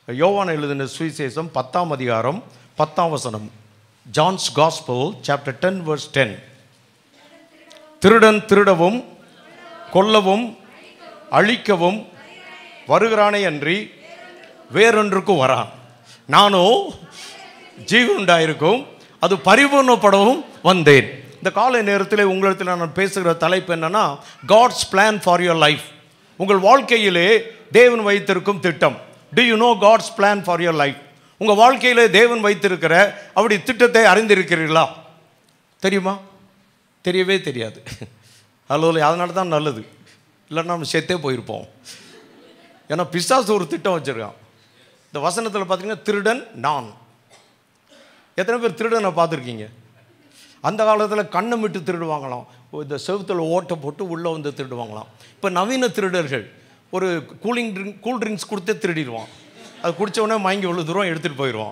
யோவான் எழுதின சுவிசேஷம் பத்தாம் அதிகாரம் பத்தாம் வசனம் John's gospel chapter ten verse ten திருடன் திருடவும் கொல்லவும் அழிக்கவும் வருகிறானே அன்றி வேறொன்றுக்கும் வரான் நானோ ஜீவன் உண்டாயிருக்கும் அது பரிபூர்ணப்படவும் வந்தேன் இந்த காலை நேரத்தில் உங்களிடத்தில் நான் பேசுகிற தலைப்பு என்னன்னா God's plan for your life உங்கள் வாழ்க்கையிலே தேவன் வைத்திருக்கும் திட்டம் do you know God's plan for your life உங்கள் வாழ்க்கையிலே தேவன் வைத்திருக்கிற அப்படி திட்டத்தை அறிந்திருக்கிறீர்களா தெரியுமா தெரியவே தெரியாது ஹலோ அதனால தான் நல்லது இல்லைன்னா நம்ம செத்தே போயிருப்போம் ஏன்னா பிசாசு ஒரு திட்டம் வச்சுருக்கான் இந்த வசனத்தில் பார்த்தீங்கன்னா திருடன் நான் எத்தனை பேர் திருடனை பார்த்துருக்கீங்க அந்த காலத்தில் கண்ணை விட்டு திருடுவாங்களாம் இந்த செவுத்தில் ஓட்டை போட்டு உள்ளே வந்து திருடுவாங்களாம் இப்போ நவீன திருடர்கள் ஒரு கூலிங் ட்ரிங்க் கூல் ட்ரிங்க்ஸ் கொடுத்தே திருடிடுவான் அது குடிச்ச உடனே மயங்கி இவ்வளோ தூரம் எடுத்துகிட்டு போயிடுவான்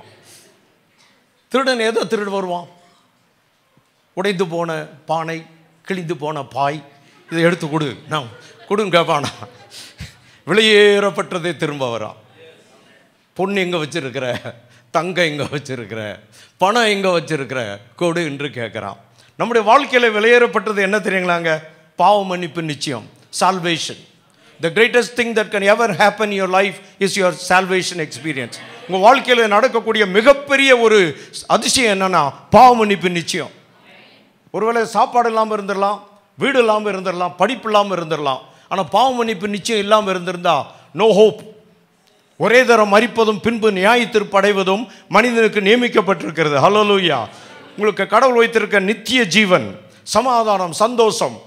திருடன் ஏதோ திருடு வருவான் உடைந்து போன பானை கிழிந்து போன பாய் இதை எடுத்து கொடு நான் கொடுங்க கேட்பானா வெளியேறப்பட்டதே திரும்ப வரான் பொண்ணு எங்கே வச்சிருக்கிற தங்கம் எங்கே வச்சிருக்கிற பணம் எங்கே வச்சிருக்கிற கொடு என்று கேட்குறான் நம்முடைய வாழ்க்கையில் வெளியேறப்பட்டது என்ன தெரியுங்களாங்க பாவ மன்னிப்பு நிச்சயம் salvation the greatest thing that can ever happen your life is your salvation experience உங்கள் வாழ்க்கையில் நடக்கக்கூடிய மிகப்பெரிய ஒரு அதிசயம் என்னன்னா பாவ மன்னிப்பு நிச்சயம் ஒருவேளை சாப்பாடு இல்லாமல் இருந்துடலாம் வீடு இல்லாமல் இருந்துடலாம் படிப்பு இல்லாமல் இருந்துடலாம் ஆனால் பாவ மன்னிப்பு நிச்சயம் இல்லாமல் இருந்திருந்தா நோ ஹோப் ஒரே தரம் மறிப்பதும் பின்பு நியாயத்திற்படைவதும் மனிதனுக்கு நியமிக்கப்பட்டிருக்கிறது ஹலோலூயா உங்களுக்கு கடவுள் வைத்திருக்க நித்திய ஜீவன் சமாதானம் சந்தோஷம்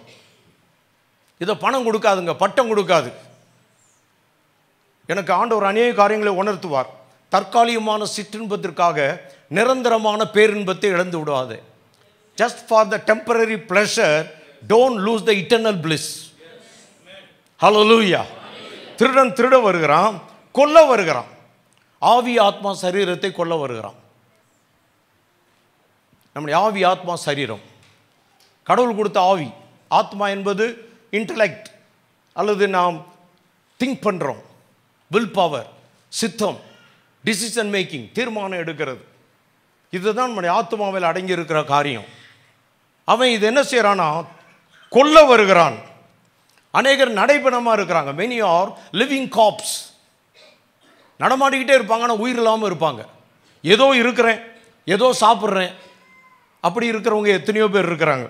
இதை பணம் கொடுக்காதுங்க பட்டம் கொடுக்காது எனக்கு ஆண்டவர் அநேக காரியங்களை உணர்த்துவார் தற்காலிகமான சிற்றின்பத்திற்காக நிரந்தரமான பேரின்பத்தை இழந்து விடாது just for the temporary pleasure don't lose the eternal bliss hallelujah திருடன் திருட வருகிறான் கொல்ல வருகிறான் ஆவி ஆத்மா சரீரத்தை கொல்ல வருகிறான் நம்முடைய ஆவி ஆத்மா சரீரம் கடவுள் கொடுத்த ஆவி ஆத்மா என்பது இன்டலெக்ட் அல்லது நாம் திங்க் பண்ணுறோம் வில் பவர் சித்தம் டிசிஷன் மேக்கிங் தீர்மானம் எடுக்கிறது இதுதான் நம்முடைய ஆத்மாவில் அடங்கி இருக்கிற காரியம் அவன் இது என்ன செய்கிறானா கொல்ல வருகிறான் அநேகர் நடைபெணமாக இருக்கிறாங்க மெனி ஆர் லிவிங் காப்ஸ் நடமாடிக்கிட்டே இருப்பாங்க ஆனால் உயிர் இல்லாமல் இருப்பாங்க ஏதோ இருக்கிறேன் ஏதோ சாப்பிட்றேன் அப்படி இருக்கிறவங்க எத்தனையோ பேர் இருக்கிறாங்க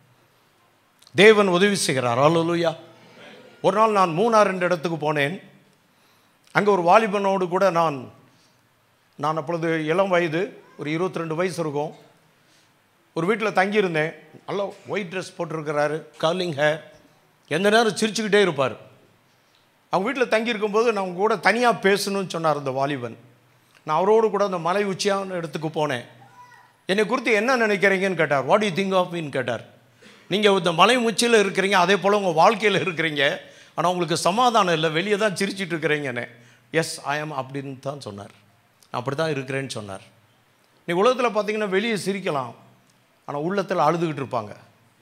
தேவன் உதவி செய்கிறார் அலலுயா ஒரு நாள் நான் மூணார் ரெண்டு இடத்துக்கு போனேன் அங்கே ஒரு வாலிபனோடு கூட நான் நான் அப்பொழுது இளம் வயது ஒரு இருபத்தி ரெண்டு வயசு இருக்கும் ஒரு வீட்டில் தங்கியிருந்தேன் நல்லா ஒயிட் ட்ரெஸ் போட்டிருக்கிறாரு கர்லிங் ஹேர் எந்த நேரம் சிரிச்சுக்கிட்டே இருப்பார் அவங்க வீட்டில் தங்கியிருக்கும்போது நான் அவங்க கூட தனியாக பேசணும்னு சொன்னார் அந்த வாலிபன் நான் அவரோடு கூட அந்த மலை உச்சியான இடத்துக்கு போனேன் என்னை குறித்து என்ன நினைக்கிறீங்கன்னு கேட்டார் வாட் யூ திங்க் ஆஃப் மீன்னு கேட்டார் நீங்கள் இந்த மலை உச்சியில் இருக்கிறீங்க அதே போல் உங்கள் வாழ்க்கையில் இருக்கிறீங்க ஆனால் உங்களுக்கு சமாதானம் இல்லை வெளியே தான் சிரிச்சிட்டு இருக்கிறீங்கன்னு எஸ் ஐ எம் அப்படின்னு தான் சொன்னார் நான் அப்படி தான் இருக்கிறேன்னு சொன்னார் நீ உலகத்தில் பார்த்தீங்கன்னா வெளியே சிரிக்கலாம் ஆனால் உள்ளத்தில் அழுதுகிட்டு இருப்பாங்க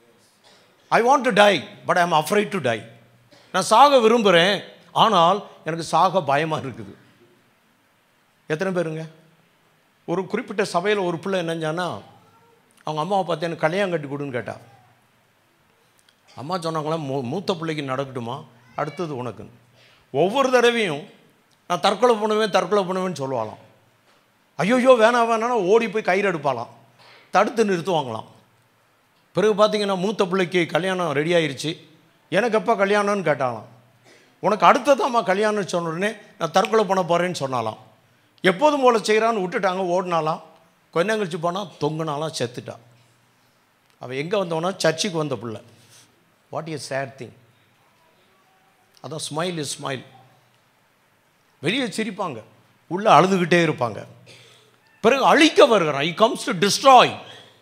I want to die but I am afraid to die நான் சாக விரும்புகிறேன் ஆனால் எனக்கு சாக பயமாக இருக்குது எத்தனை பேருங்க ஒரு குறிப்பிட்ட சபையில் ஒரு பிள்ளை என்னஞ்சானா அவங்க அம்மாவை பார்த்து எனக்கு கல்யாணம் கட்டி கொடுன்னு கேட்டா அம்மா சொன்னாங்களா மூ மூத்த பிள்ளைக்கு நடக்கட்டுமா அடுத்தது உனக்குன்னு ஒவ்வொரு தடவையும் நான் தற்கொலை பண்ணுவேன் தற்கொலை பண்ணுவேன்னு சொல்லுவாளாம் ஐயோயோ வேணாம் வேணாம்னா ஓடி போய் கயிறு எடுப்பாளாம் தடுத்து நிறுத்துவாங்களாம் பிறகு பார்த்தீங்கன்னா மூத்த பிள்ளைக்கு கல்யாணம் ரெடி ஆயிருச்சு எனக்கு எப்போ கல்யாணம்னு கேட்டாலாம் உனக்கு அடுத்ததாம்மா கல்யாணம்னு சொன்ன உடனே நான் தற்கொலை பண்ண போகிறேன்னு சொன்னாலாம் எப்போதும் போல செய்கிறான்னு விட்டுட்டாங்க ஓடினாலாம் கொஞ்ச நேரம் கழிச்சு போனால் தொங்குனாலாம் செத்துட்டா அவள் எங்கே வந்தவனா சர்ச்சுக்கு வந்த பிள்ளை வாட் இஸ் சேட் திங் அதான் ஸ்மைல் இஸ் ஸ்மைல் வெளியே சிரிப்பாங்க உள்ளே அழுதுகிட்டே இருப்பாங்க பிறகு அழிக்க வருகிறான் இ கம்ஸ் டு டிஸ்ட்ராய்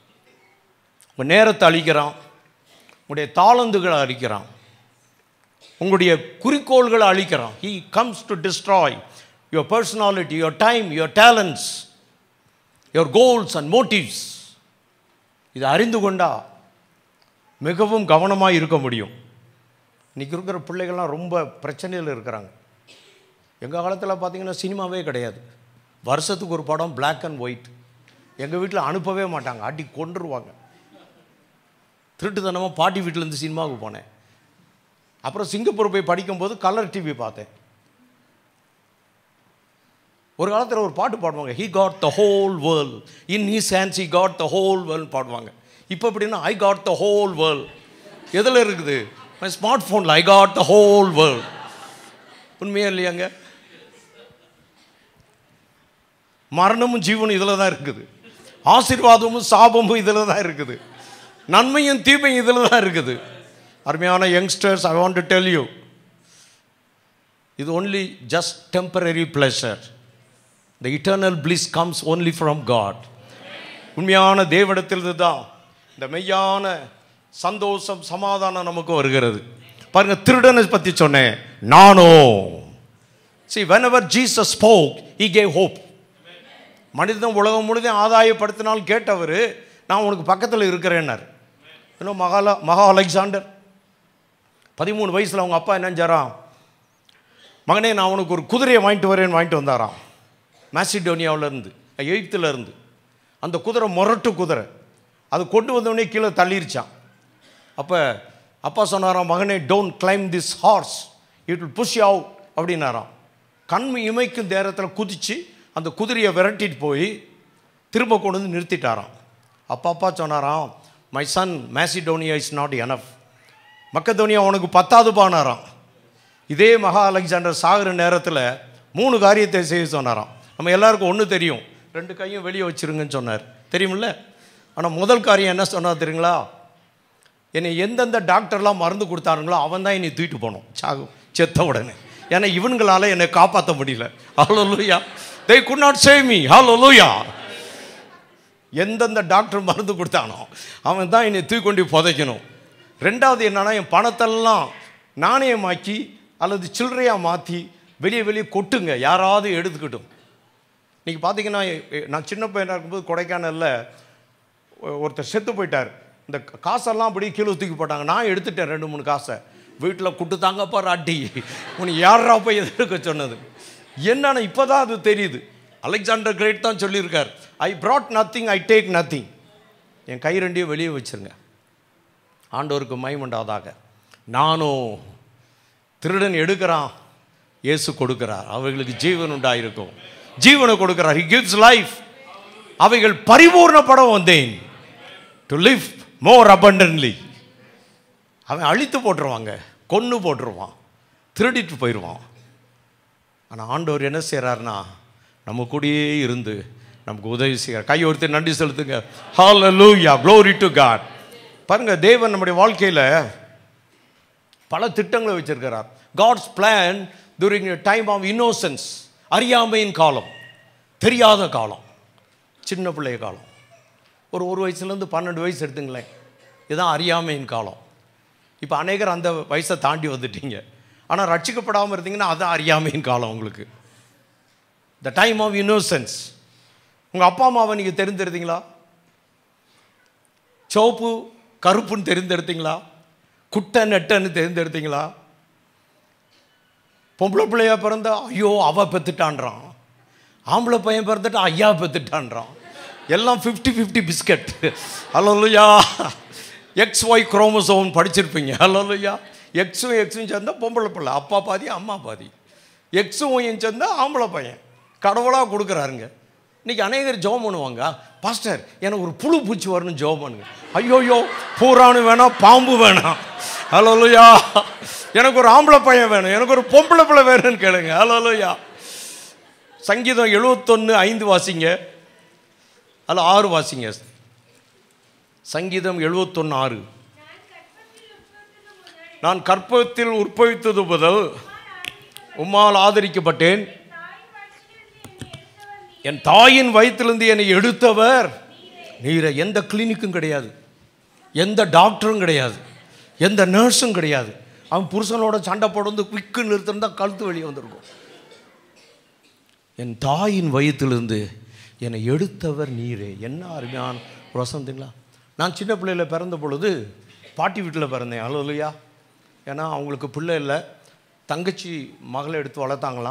உங்கள் நேரத்தை அழிக்கிறான் உங்களுடைய தாளந்துகளை அழிக்கிறான் உங்களுடைய குறிக்கோள்களை அழிக்கிறான் he comes to destroy your personality your time your talents your goals and motives இதை அறிந்து கொண்டா மிகவும் கவனமாக இருக்க முடியும் இன்றைக்கி இருக்கிற பிள்ளைகள்லாம் ரொம்ப பிரச்சனையில் இருக்கிறாங்க எங்கள் காலத்தில் பார்த்தீங்கன்னா சினிமாவே கிடையாது வருஷத்துக்கு ஒரு படம் Black அண்ட் ஒயிட் எங்கள் வீட்டில் அனுப்பவே மாட்டாங்க அடி கொண்டுருவாங்க திருட்டுத்தனமாக பாட்டி வீட்டிலேருந்து சினிமாவுக்கு போனேன் அப்புறம் சிங்கப்பூர் போய் படிக்கும்போது கலர் டிவி பார்த்தேன் ஒரு காலத்தில் ஒரு பாட்டு பாடுவாங்க he got the whole world in his hands he got the whole world பாடுவாங்க இப்போ எப்படின்னா I got the whole world எதில் இருக்குது ஸ்மார்ட் ஃபோனில் I got the whole world உண்மையா இல்லையாங்க மரணமும் ஜீவனும் இதில் தான் இருக்குது ஆசீர்வாதமும் சாபமும் இதில் தான் இருக்குது நன்மையும் தீமையும் இதில் தான் இருக்குது அருமையான youngsters I want to tell you இது only just temporary pleasure the eternal bliss comes only from God உண்மையான தேவனிடத்திலிருந்து தான் இந்த மெய்யான சந்தோஷம் சமாதானம் நமக்கு வருகிறது பாருங்க திருடனை பற்றி சொன்னேன் நானோ see whenever jesus spoke he gave hope மனிதன் உலகம் முழுதும் ஆதாயப்படுத்தினால் கேட்டவர் நான் உனக்கு பக்கத்தில் இருக்கிறேன்னார் இன்னும் மகாலா மகா அலெக்சாண்டர் பதிமூணு வயசில் அவங்க அப்பா என்ன செஞ்சாராம் மகனே நான் உனக்கு ஒரு குதிரையை வாங்கிட்டு வரேன்னு வாங்கிட்டு வந்தாராம் மேசிடோனியாவிலேருந்து எயித்துலேருந்து அந்த குதிரை முரட்டு குதிரை அது கொண்டு வந்தவொடனே கீழே தள்ளிருச்சான் அப்போ அப்பா சொன்னாராம் மகனே don't climb this horse it will push out அப்படின்னாராம் கண் இமைக்கும் நேரத்தில் குதித்து அந்த குதிரையை விரட்டிட்டு போய் திரும்ப கொண்டு வந்து நிறுத்திட்டாராம் அப்பா அப்பா சொன்னாராம் my son Macedonia is not enough மக்கதோனியா உனக்கு பத்தாவது பானாராம் இதே மகா அலெக்சாண்டர் சாகிற நேரத்தில் மூணு காரியத்தை செய்ய சொன்னாராம் நம்ம எல்லாருக்கும் ஒன்று தெரியும் ரெண்டு கையும் வெளியே வச்சிருங்கன்னு சொன்னார் தெரியுமில்ல ஆனால் முதல் காரியம் என்ன சொன்னார் தெரியுங்களா என்னை எந்தெந்த டாக்டர்லாம் மருந்து கொடுத்தாருங்களோ அவன் தான் என்னை தூக்கிட்டு போனோம் சாகு செத்த உடனே ஏன்னா இவனுங்களால என்னை காப்பாற்ற முடியல hallelujah they could not save me hallelujah எந்தெந்த டாக்டர் மருந்து கொடுத்தானோ அவன் தான் என்னை தூக்கி கொண்டு புதைக்கணும் ரெண்டாவது என்னன்னா என் பணத்தெல்லாம் நாணயமாக்கி அல்லது சில்லறையாக மாற்றி வெளியே வெளியே கொட்டுங்க யாராவது எடுத்துக்கிட்டும் நீங்கள் பார்த்தீங்கன்னா எ- எ- நான் சின்ன பையனாக இருக்கும்போது கொடைக்கானலில் ஒ- ஒருத்தர் செத்து போயிட்டார் இந்த காசெல்லாம் அப்படியே கீழே தூக்கி போட்டாங்க நான் எடுத்துட்டேன் ரெண்டு மூணு காசை வீட்டில் குட்டு தாங்கப்பா ராட்டி உனக்கு யாரா போய் எதிர்க்க சொன்னது என்னன்னு இப்போ தான் அது தெரியுது அலெக்சாண்டர் கிரேட் தான் சொல்லியிருக்கார் I brought nothing I take nothing என் கை ரெண்டையும் வெளியே வச்சிருங்க ஆண்டவருக்கு மைமண்டாதாக நானும் திருடன் எடுக்கிறான் இயேசு கொடுக்கிறார் அவர்களுக்கு ஜீவன் உண்டாயிருக்கும் ஜீவனை கொடுக்கிறார் he gives லைஃப் அவைகள் பரிபூர்ணப்பட வந்தேன் டு live மோர் abundantly அவன் அழித்து போட்டுருவாங்க கொன்று போட்டுருவான் திருடிட்டு போயிடுவான் ஆனால் ஆண்டவர் என்ன செய்கிறாருன்னா நம்ம கூடயே இருந்து நமக்கு உதவி செய்கிறார் கை ஒருத்தர் நன்றி செலுத்துங்க ஹalleluya glory to God பாருங்க தேவன் நம்முடைய வாழ்க்கையில் பல திட்டங்களை வச்சிருக்கிறார் God's plan during a time of innocence அறியாமையின் காலம் தெரியாத காலம் சின்ன பிள்ளைய காலம் ஒரு ஒரு வயசுலேருந்து பன்னெண்டு வயசு எடுத்துங்களேன் இதுதான் அறியாமையின் காலம் இப்போ அநேகர் அந்த வயசை தாண்டி வந்துட்டீங்க ஆனால் ரட்சிக்கப்படாமல் இருந்தீங்கன்னா அதான் அறியாமையின் காலம் உங்களுக்கு த டைம் ஆஃப் இன்னோசன்ஸ் உங்கள் அப்பா அம்மாவை நீங்கள் தெரிந்தெடுத்தீங்களா சிவப்பு கருப்புன்னு தெரிந்தெடுத்தீங்களா குட்டை நெட்டன்னு தெரிந்தெடுத்தீங்களா பொம்பளை பிள்ளையா பிறந்தா ஐயோ அவ பெத்துட்டான்றான் ஆம்பளை பையன் பிறந்துட்டா ஐயா பெத்துட்டான்றான் எல்லாம் fifty fifty biscuit hallelujah X Y chromosome படிச்சிருப்பீங்க ஹலோலுயா எக்ஸும் எக்ஸும் சேர்ந்தா பொம்பளை பிள்ளை அப்பா பாதி அம்மா பாதி எக்ஸும் ஒய்யும் சேர்ந்தா ஆம்பளை பையன் கடவுளாக கொடுக்குறாருங்க இன்னைக்கு அநேகர் ஜெபம் பண்ணுவாங்க பாஸ்டர் எனக்கு ஒரு புழு பூச்சி வரணும் ஜெபம் பண்ணுங்க ஐயோயோ பூரானு வேணாம் பாம்பு வேணாம் ஹலோலுயா எனக்கு ஒரு ஆம்பளை பையன் வேணும் எனக்கு ஒரு பொம்பளை பிள்ளை வேணும்னு கேளுங்க ஹலோலுயா சங்கீதம் எழுபத்தொன்று ஐந்து வாசிங்க அதில் ஆறு வாசிங்க சங்கீதம் எழுபத்தொன்று ஆறு நான் கற்பத்தில் உற்பவித்தது முதல் உம்மால் ஆதரிக்கப்பட்டேன் என் தாயின் வயிற்றிலிருந்து என்னை எடுத்தவர் நீரை எந்த கிளினிக்கும் கிடையாது எந்த டாக்டரும் கிடையாது எந்த நர்ஸும் கிடையாது அவன் புருஷனோட சண்டை போட்டு குவிக்கு நிறுத்திருந்தா கழுத்து வெளியே வந்திருக்கும் என் தாயின் வயிற்றிலிருந்து என்னை எடுத்தவர் நீரே என்ன அருமையான ஒரு வசந்தீங்களா நான் சின்ன பிள்ளையில பிறந்த பொழுது பாட்டி வீட்டில் பிறந்தேன் அவ்வளோ இல்லையா ஏன்னா அவங்களுக்கு பிள்ளை இல்லை தங்கச்சி மகளை எடுத்து வளர்த்தாங்களாம்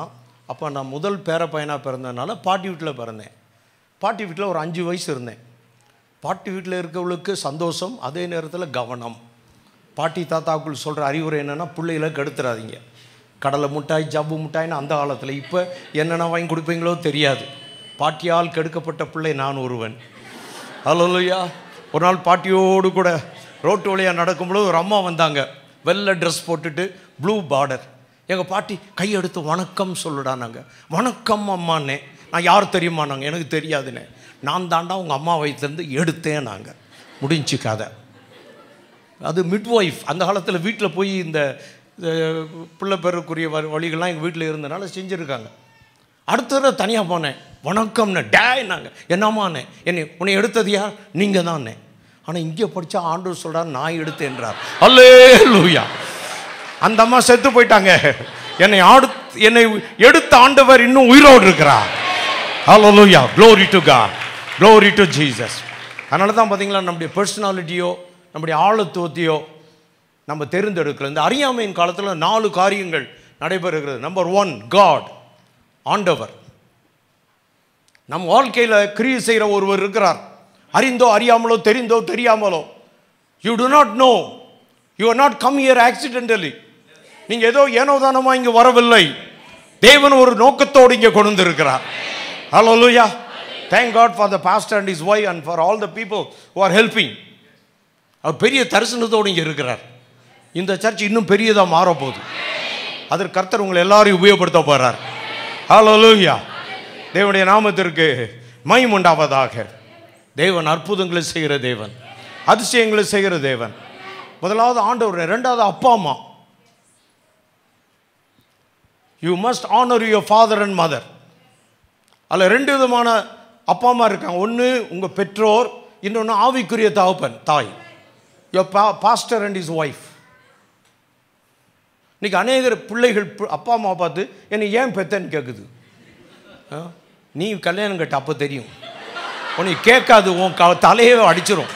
அப்போ நான் முதல் பேர பையனாக பிறந்ததுனால பாட்டி வீட்டில் பிறந்தேன் பாட்டி வீட்டில் ஒரு அஞ்சு வயசு இருந்தேன் பாட்டி வீட்டில் இருக்கவளுக்கு சந்தோஷம் அதே நேரத்தில் கவனம் பாட்டி தாத்தாக்குள் சொல்கிற அறிவுரை என்னென்னா பிள்ளைகளை கெடுத்துறாதீங்க கடலை மிட்டாய் ஜவ்வு மிட்டாய்னு அந்த காலத்தில் இப்போ என்னென்ன வாங்கி கொடுப்பீங்களோ தெரியாது பாட்டியால் கெடுக்கப்பட்ட பிள்ளை நான் ஒருவன் அல்லையா ஒரு நாள் பாட்டியோடு கூட ரோட்டு வழியாக நடக்கும்பொழுது ஒரு அம்மா வந்தாங்க வெள்ளை ட்ரெஸ் போட்டுட்டு ப்ளூ பார்டர் எங்கள் பாட்டி கையெடுத்து வணக்கம் சொல்லுடானாங்க வணக்கம் அம்மாண்ணே நான் யார் தெரியுமா நாங்கள் எனக்கு தெரியாதுண்ணே நான் தாண்டா உங்கள் அம்மா வயிற்றுலேருந்து எடுத்தேன் நாங்கள் முடிஞ்சு கதை அது மிட்வைஃப் அந்த காலத்தில் வீட்டில் போய் இந்த அஹ், பிள்ளை பெறக்கூடிய வ- வழிகள்லாம் எங்கள் வீட்டில் இருந்தனால செஞ்சுருக்காங்க அடுத்த தடவை தனியாக போனேன் வணக்கம்னு டேன்னாங்க என்னம்மாண்ணே என்னை உன்னை எடுத்தது யார் நீங்கள் தானே ஆனால் இங்கே படித்தா ஆண்டவர் சொல்கிறார் நான் எடுத்தேன்றார் அல்லே லூயா அந்த அம்மா செத்து போயிட்டாங்க என்னை ஆடு என்னை எடுத்த ஆண்டவர் இன்னும் உயிரோடு இருக்கிறார் ஹalleluya glory to god glory to jesus அதனால தான் பார்த்தீங்களா நம்முடைய பர்சனாலிட்டியோ நம்முடைய ஆழத்துவத்தையோ நம்ம தெரிந்தெடுக்கல இந்த அறியாமையின் காலத்தில் நாலு காரியங்கள் நடைபெறுகிறது நம்பர் ஒன் காட் ஆண்டவர் நம் வாழ்க்கையில் கிரியை செய்கிற ஒருவர் இருக்கிறார் அறிந்தோ அறியாமலோ தெரிந்தோ தெரியாமலோ you do not know you are not come here accidentally நீங்கள் ஏதோ ஏனோ தானமா இங்கே வரவில்லை தேவன் ஒரு நோக்கத்தோடு இங்கே கொண்டு வந்திருக்கிறார் ஹalleluya thank god for the pastor and his wife and for all the people who are helping அவர் பெரிய தரிசனத்தோடு இங்கே இருக்கிறார் இந்த சர்ச் இன்னும் பெரியதாக மாறப்போகுது அதற்கு கர்த்தர் உங்களை எல்லாரையும் உபயோகப்படுத்த போகிறார் ஹalleluya தேவனுடைய நாமத்திற்கு மைமுண்டாவதாக தேவன் அற்புதங்களை செய்கிற தேவன் அதிசயங்களை செய்கிற தேவன் முதலாவது ஆண்டவர் ரெண்டாவது அப்பா அம்மா you must honour your father and mother அதில் ரெண்டு விதமான அப்பா அம்மா இருக்காங்க ஒன்று உங்கள் பெற்றோர் இன்னொன்று ஆவிக்குரிய தகப்பன் தாய் யுவர் பா பாஸ்டர் அண்ட் இஸ் ஒய்ஃப் இன்னைக்கு அநேகர் பிள்ளைகள் பு- அப்பா அம்மா பார்த்து என்னை ஏன் பெத்தன்னு கேட்குது ஆ? நீ கல்யாணம் கட்ட அப்போ தெரியும் உன்னை கேட்காது உன் க தலையே அடிச்சிரும்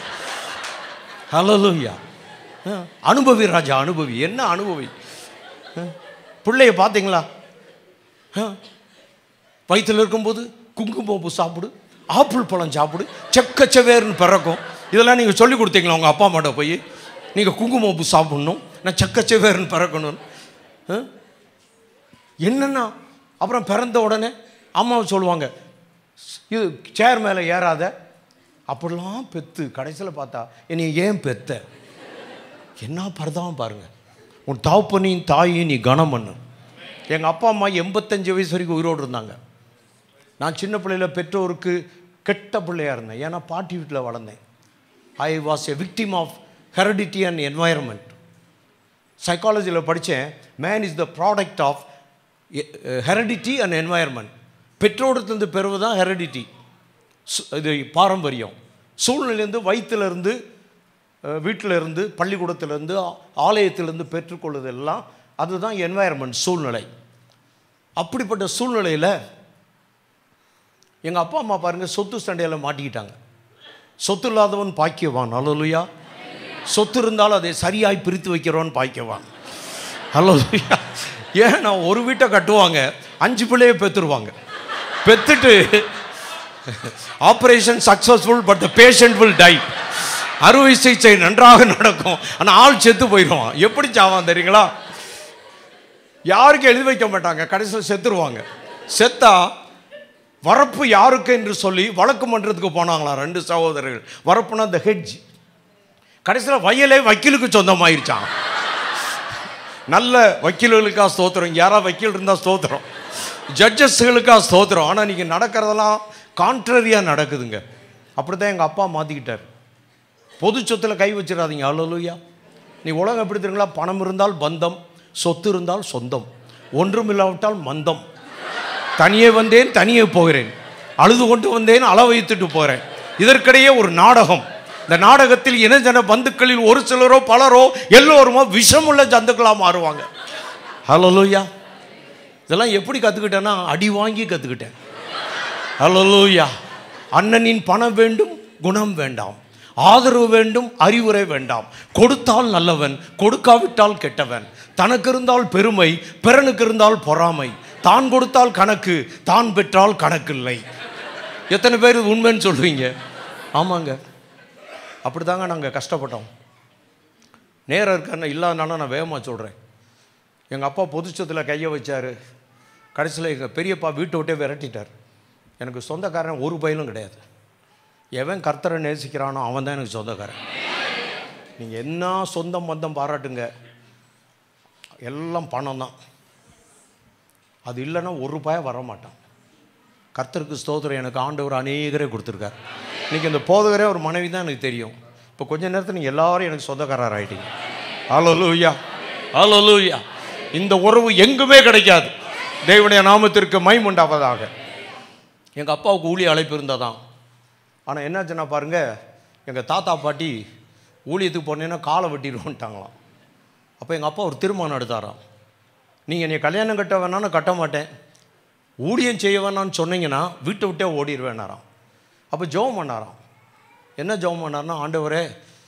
ஹலோலுயா அனுபவி ராஜா அனுபவி என்ன அனுபவி ஆ? பிள்ளைய பார்த்தீங்களா ஆ? வயிற்றில் இருக்கும்போது குங்குமப்பூ சாப்பிடு ஆப்பிள் பழம் சாப்பிடு செக்கச்சவேர்னு பிறக்கும் இதெல்லாம் நீங்கள் சொல்லி கொடுத்தீங்களா உங்கள் அப்பா அம்மாட்ட போய் நீங்கள் குங்குமப்பூ சாப்பிடணும் நான் செக்கச்சவேர்னு பிறக்கணும் ஆ? என்னன்னா அப்புறம் பிறந்த உடனே அம்மாவை சொல்லுவாங்க இது சேர் மேலே ஏறாத அப்படிலாம் பெத்து கடைசியில் பார்த்தா என்னை ஏன் பெத்த என்ன பரதாம பாருங்க உன் தாப்பனையும் தாயையும் நீ கனம் பண்ணு எங்கள் அப்பா அம்மா எண்பத்தஞ்சு வயசு வரைக்கும் உயிரோடு இருந்தாங்க நான் சின்ன பிள்ளையில பெற்றோருக்கு கெட்ட பிள்ளையாக இருந்தேன் ஏன்னா பாட்டி வீட்டில் வளர்ந்தேன் I was a victim of heredity and environment சைக்காலஜியில் படித்தேன் man is the product of heredity and environment பெற்றோடத்துலேருந்து பெறுவது தான் ஹெரிடிட்டி இது பாரம்பரியம் சூழ்நிலையிலேருந்து வயிற்றுலேருந்து வீட்டிலேருந்து பள்ளிக்கூடத்திலேருந்து ஆலயத்திலேருந்து பெற்றுக்கொள்வதெல்லாம் அதுதான் என்வாயர்மெண்ட் சூழ்நிலை அப்படிப்பட்ட சூழ்நிலையில் எங்கள் அப்பா அம்மா பாருங்கள் சொத்து சண்டையில் மாட்டிக்கிட்டாங்க சொத்து இல்லாதவன் பாக்கியவான் அல்லலுயா சொத்து இருந்தாலும் அதை சரியாய் பிரித்து வைக்கிறவன் பாக்கியவான் அல்லலுயா ஏன் நான் ஒரு வீட்டை கட்டுவாங்க அஞ்சு பிள்ளையை பெற்றுருவாங்க பெற்றுட்டு operation successful but the patient will die அறுவை சிகிச்சை நன்றாக நடக்கும் ஆனால் ஆள் செத்து போயிடுவான் எப்படி சாவான் தெரியுங்களா யாருக்கும் எழுதி வைக்க மாட்டாங்க கடைசியில் செத்துருவாங்க செத்தா வரப்பு யாருக்கு என்று சொல்லி வழக்கு மன்றத்துக்கு போனாங்களாம் ரெண்டு சகோதரர்கள் வரப்புனா இந்த ஹெட்ஜ் கடைசியில் வயலே வக்கீலுக்கு சொந்தமாயிருச்சான் நல்ல வக்கீல்களுக்காக ஸ்தோத்திரம் யாராவது வக்கீல் இருந்தால் ஸ்தோத்திரம் ஜட்ஜஸ்களுக்காக ஸ்தோத்திரம் ஆனால் நீங்கள் நடக்கிறதெல்லாம் கான்ட்ரரியாக நடக்குதுங்க அப்படி தான் எங்கள் அப்பா மாற்றிக்கிட்டார் பொது சொத்தில் கை வச்சிடாதீங்க அவ்வளோயா நீ உலகம் எப்படி தெரியுங்களா பணம் இருந்தால் பந்தம் சொத்து இருந்தால் சொந்தம் ஒன்றும் இல்லாவிட்டால் மந்தம் தனியே வந்தேன் தனியே போகிறேன் அழுது கொண்டு வந்தேன் அள வைத்துட்டு போகிறேன் இதற்கிடையே ஒரு நாடகம் இந்த நாடகத்தில் இனஜன பந்துக்களில் ஒரு சிலரோ பலரோ எல்லோருமோ விஷமுள்ள ஜந்துக்களாக மாறுவாங்க ஹலோலூயா இதெல்லாம் எப்படி கற்றுக்கிட்டேன்னா அடி வாங்கி கற்றுக்கிட்டேன் ஹலோலூயா அண்ணனின் பணம் வேண்டும் குணம் வேண்டாம் ஆதரவு வேண்டும் அறிவுரை வேண்டாம் கொடுத்தால் நல்லவன் கொடுக்காவிட்டால் கெட்டவன் தனக்கு இருந்தால் பெருமை பிறனுக்கு இருந்தால் பொறாமை தான் கொடுத்தால் கணக்கு தான் பெற்றால் கணக்கு இல்லை எத்தனை பேர் இது உண்மைன்னு சொல்றீங்க ஆமாங்க அப்படிதாங்க நாங்கள் கஷ்டப்பட்டோம் நேரம் இருக்கன்னு இல்லாதனால நான் வேகமாக சொல்கிறேன் எங்கள் அப்பா பொதுச்சத்தில் கையை வச்சார் கடைசியில் எங்கள் பெரியப்பா வீட்டை விட்டே விரட்டிட்டார் எனக்கு சொந்தக்காரன் ஒரு பயிலும் கிடையாது எவன் கர்த்தரை நேசிக்கிறானோ அவன் தான் எனக்கு சொந்தக்காரன் நீங்கள் என்ன சொந்தம் பந்தம் பாராட்டுங்க எல்லாம் பணம் தான் அது இல்லைன்னா ஒரு ரூபாய் வர மாட்டான் கர்த்தருக்கு ஸ்தோத்திரம் எனக்கு ஆண்டவர் அநேகரே கொடுத்துருக்கார் இன்னைக்கு இந்த போதகரே ஒரு மனைவி தான் எனக்கு தெரியும் இப்போ கொஞ்ச நேரத்தில் நீங்கள் எல்லாரும் எனக்கு சொந்தக்காரர் ஆகிட்டீங்க ஹalleluya ஹalleluya இந்த உறவு எங்குமே கிடைக்காது தேவனுடைய நாமத்திற்கு மைமுண்டாவதாக எங்கள் அப்பாவுக்கு ஊழிய அழைப்பு இருந்ததான் ஆனால் என்னாச்சுன்னா பாருங்க எங்கள் தாத்தா பாட்டி ஊழியத்துக்கு போனேன்னா காலை வெட்டிடுவோன்ட்டாங்களாம் அப்போ எங்கள் அப்பா ஒரு தீர்மானம் எடுத்தாராம் நீங்கள் என்னை கல்யாணம் கட்ட வேணான்னு கட்ட மாட்டேன் ஊழியம் செய்ய வேணான்னு சொன்னீங்கன்னா வீட்டை விட்டே ஓடிடுவேனாராம் அப்போ ஜெபம் பண்ணாராம் என்ன ஜெபம் பண்ணார்னா ஆண்டவரே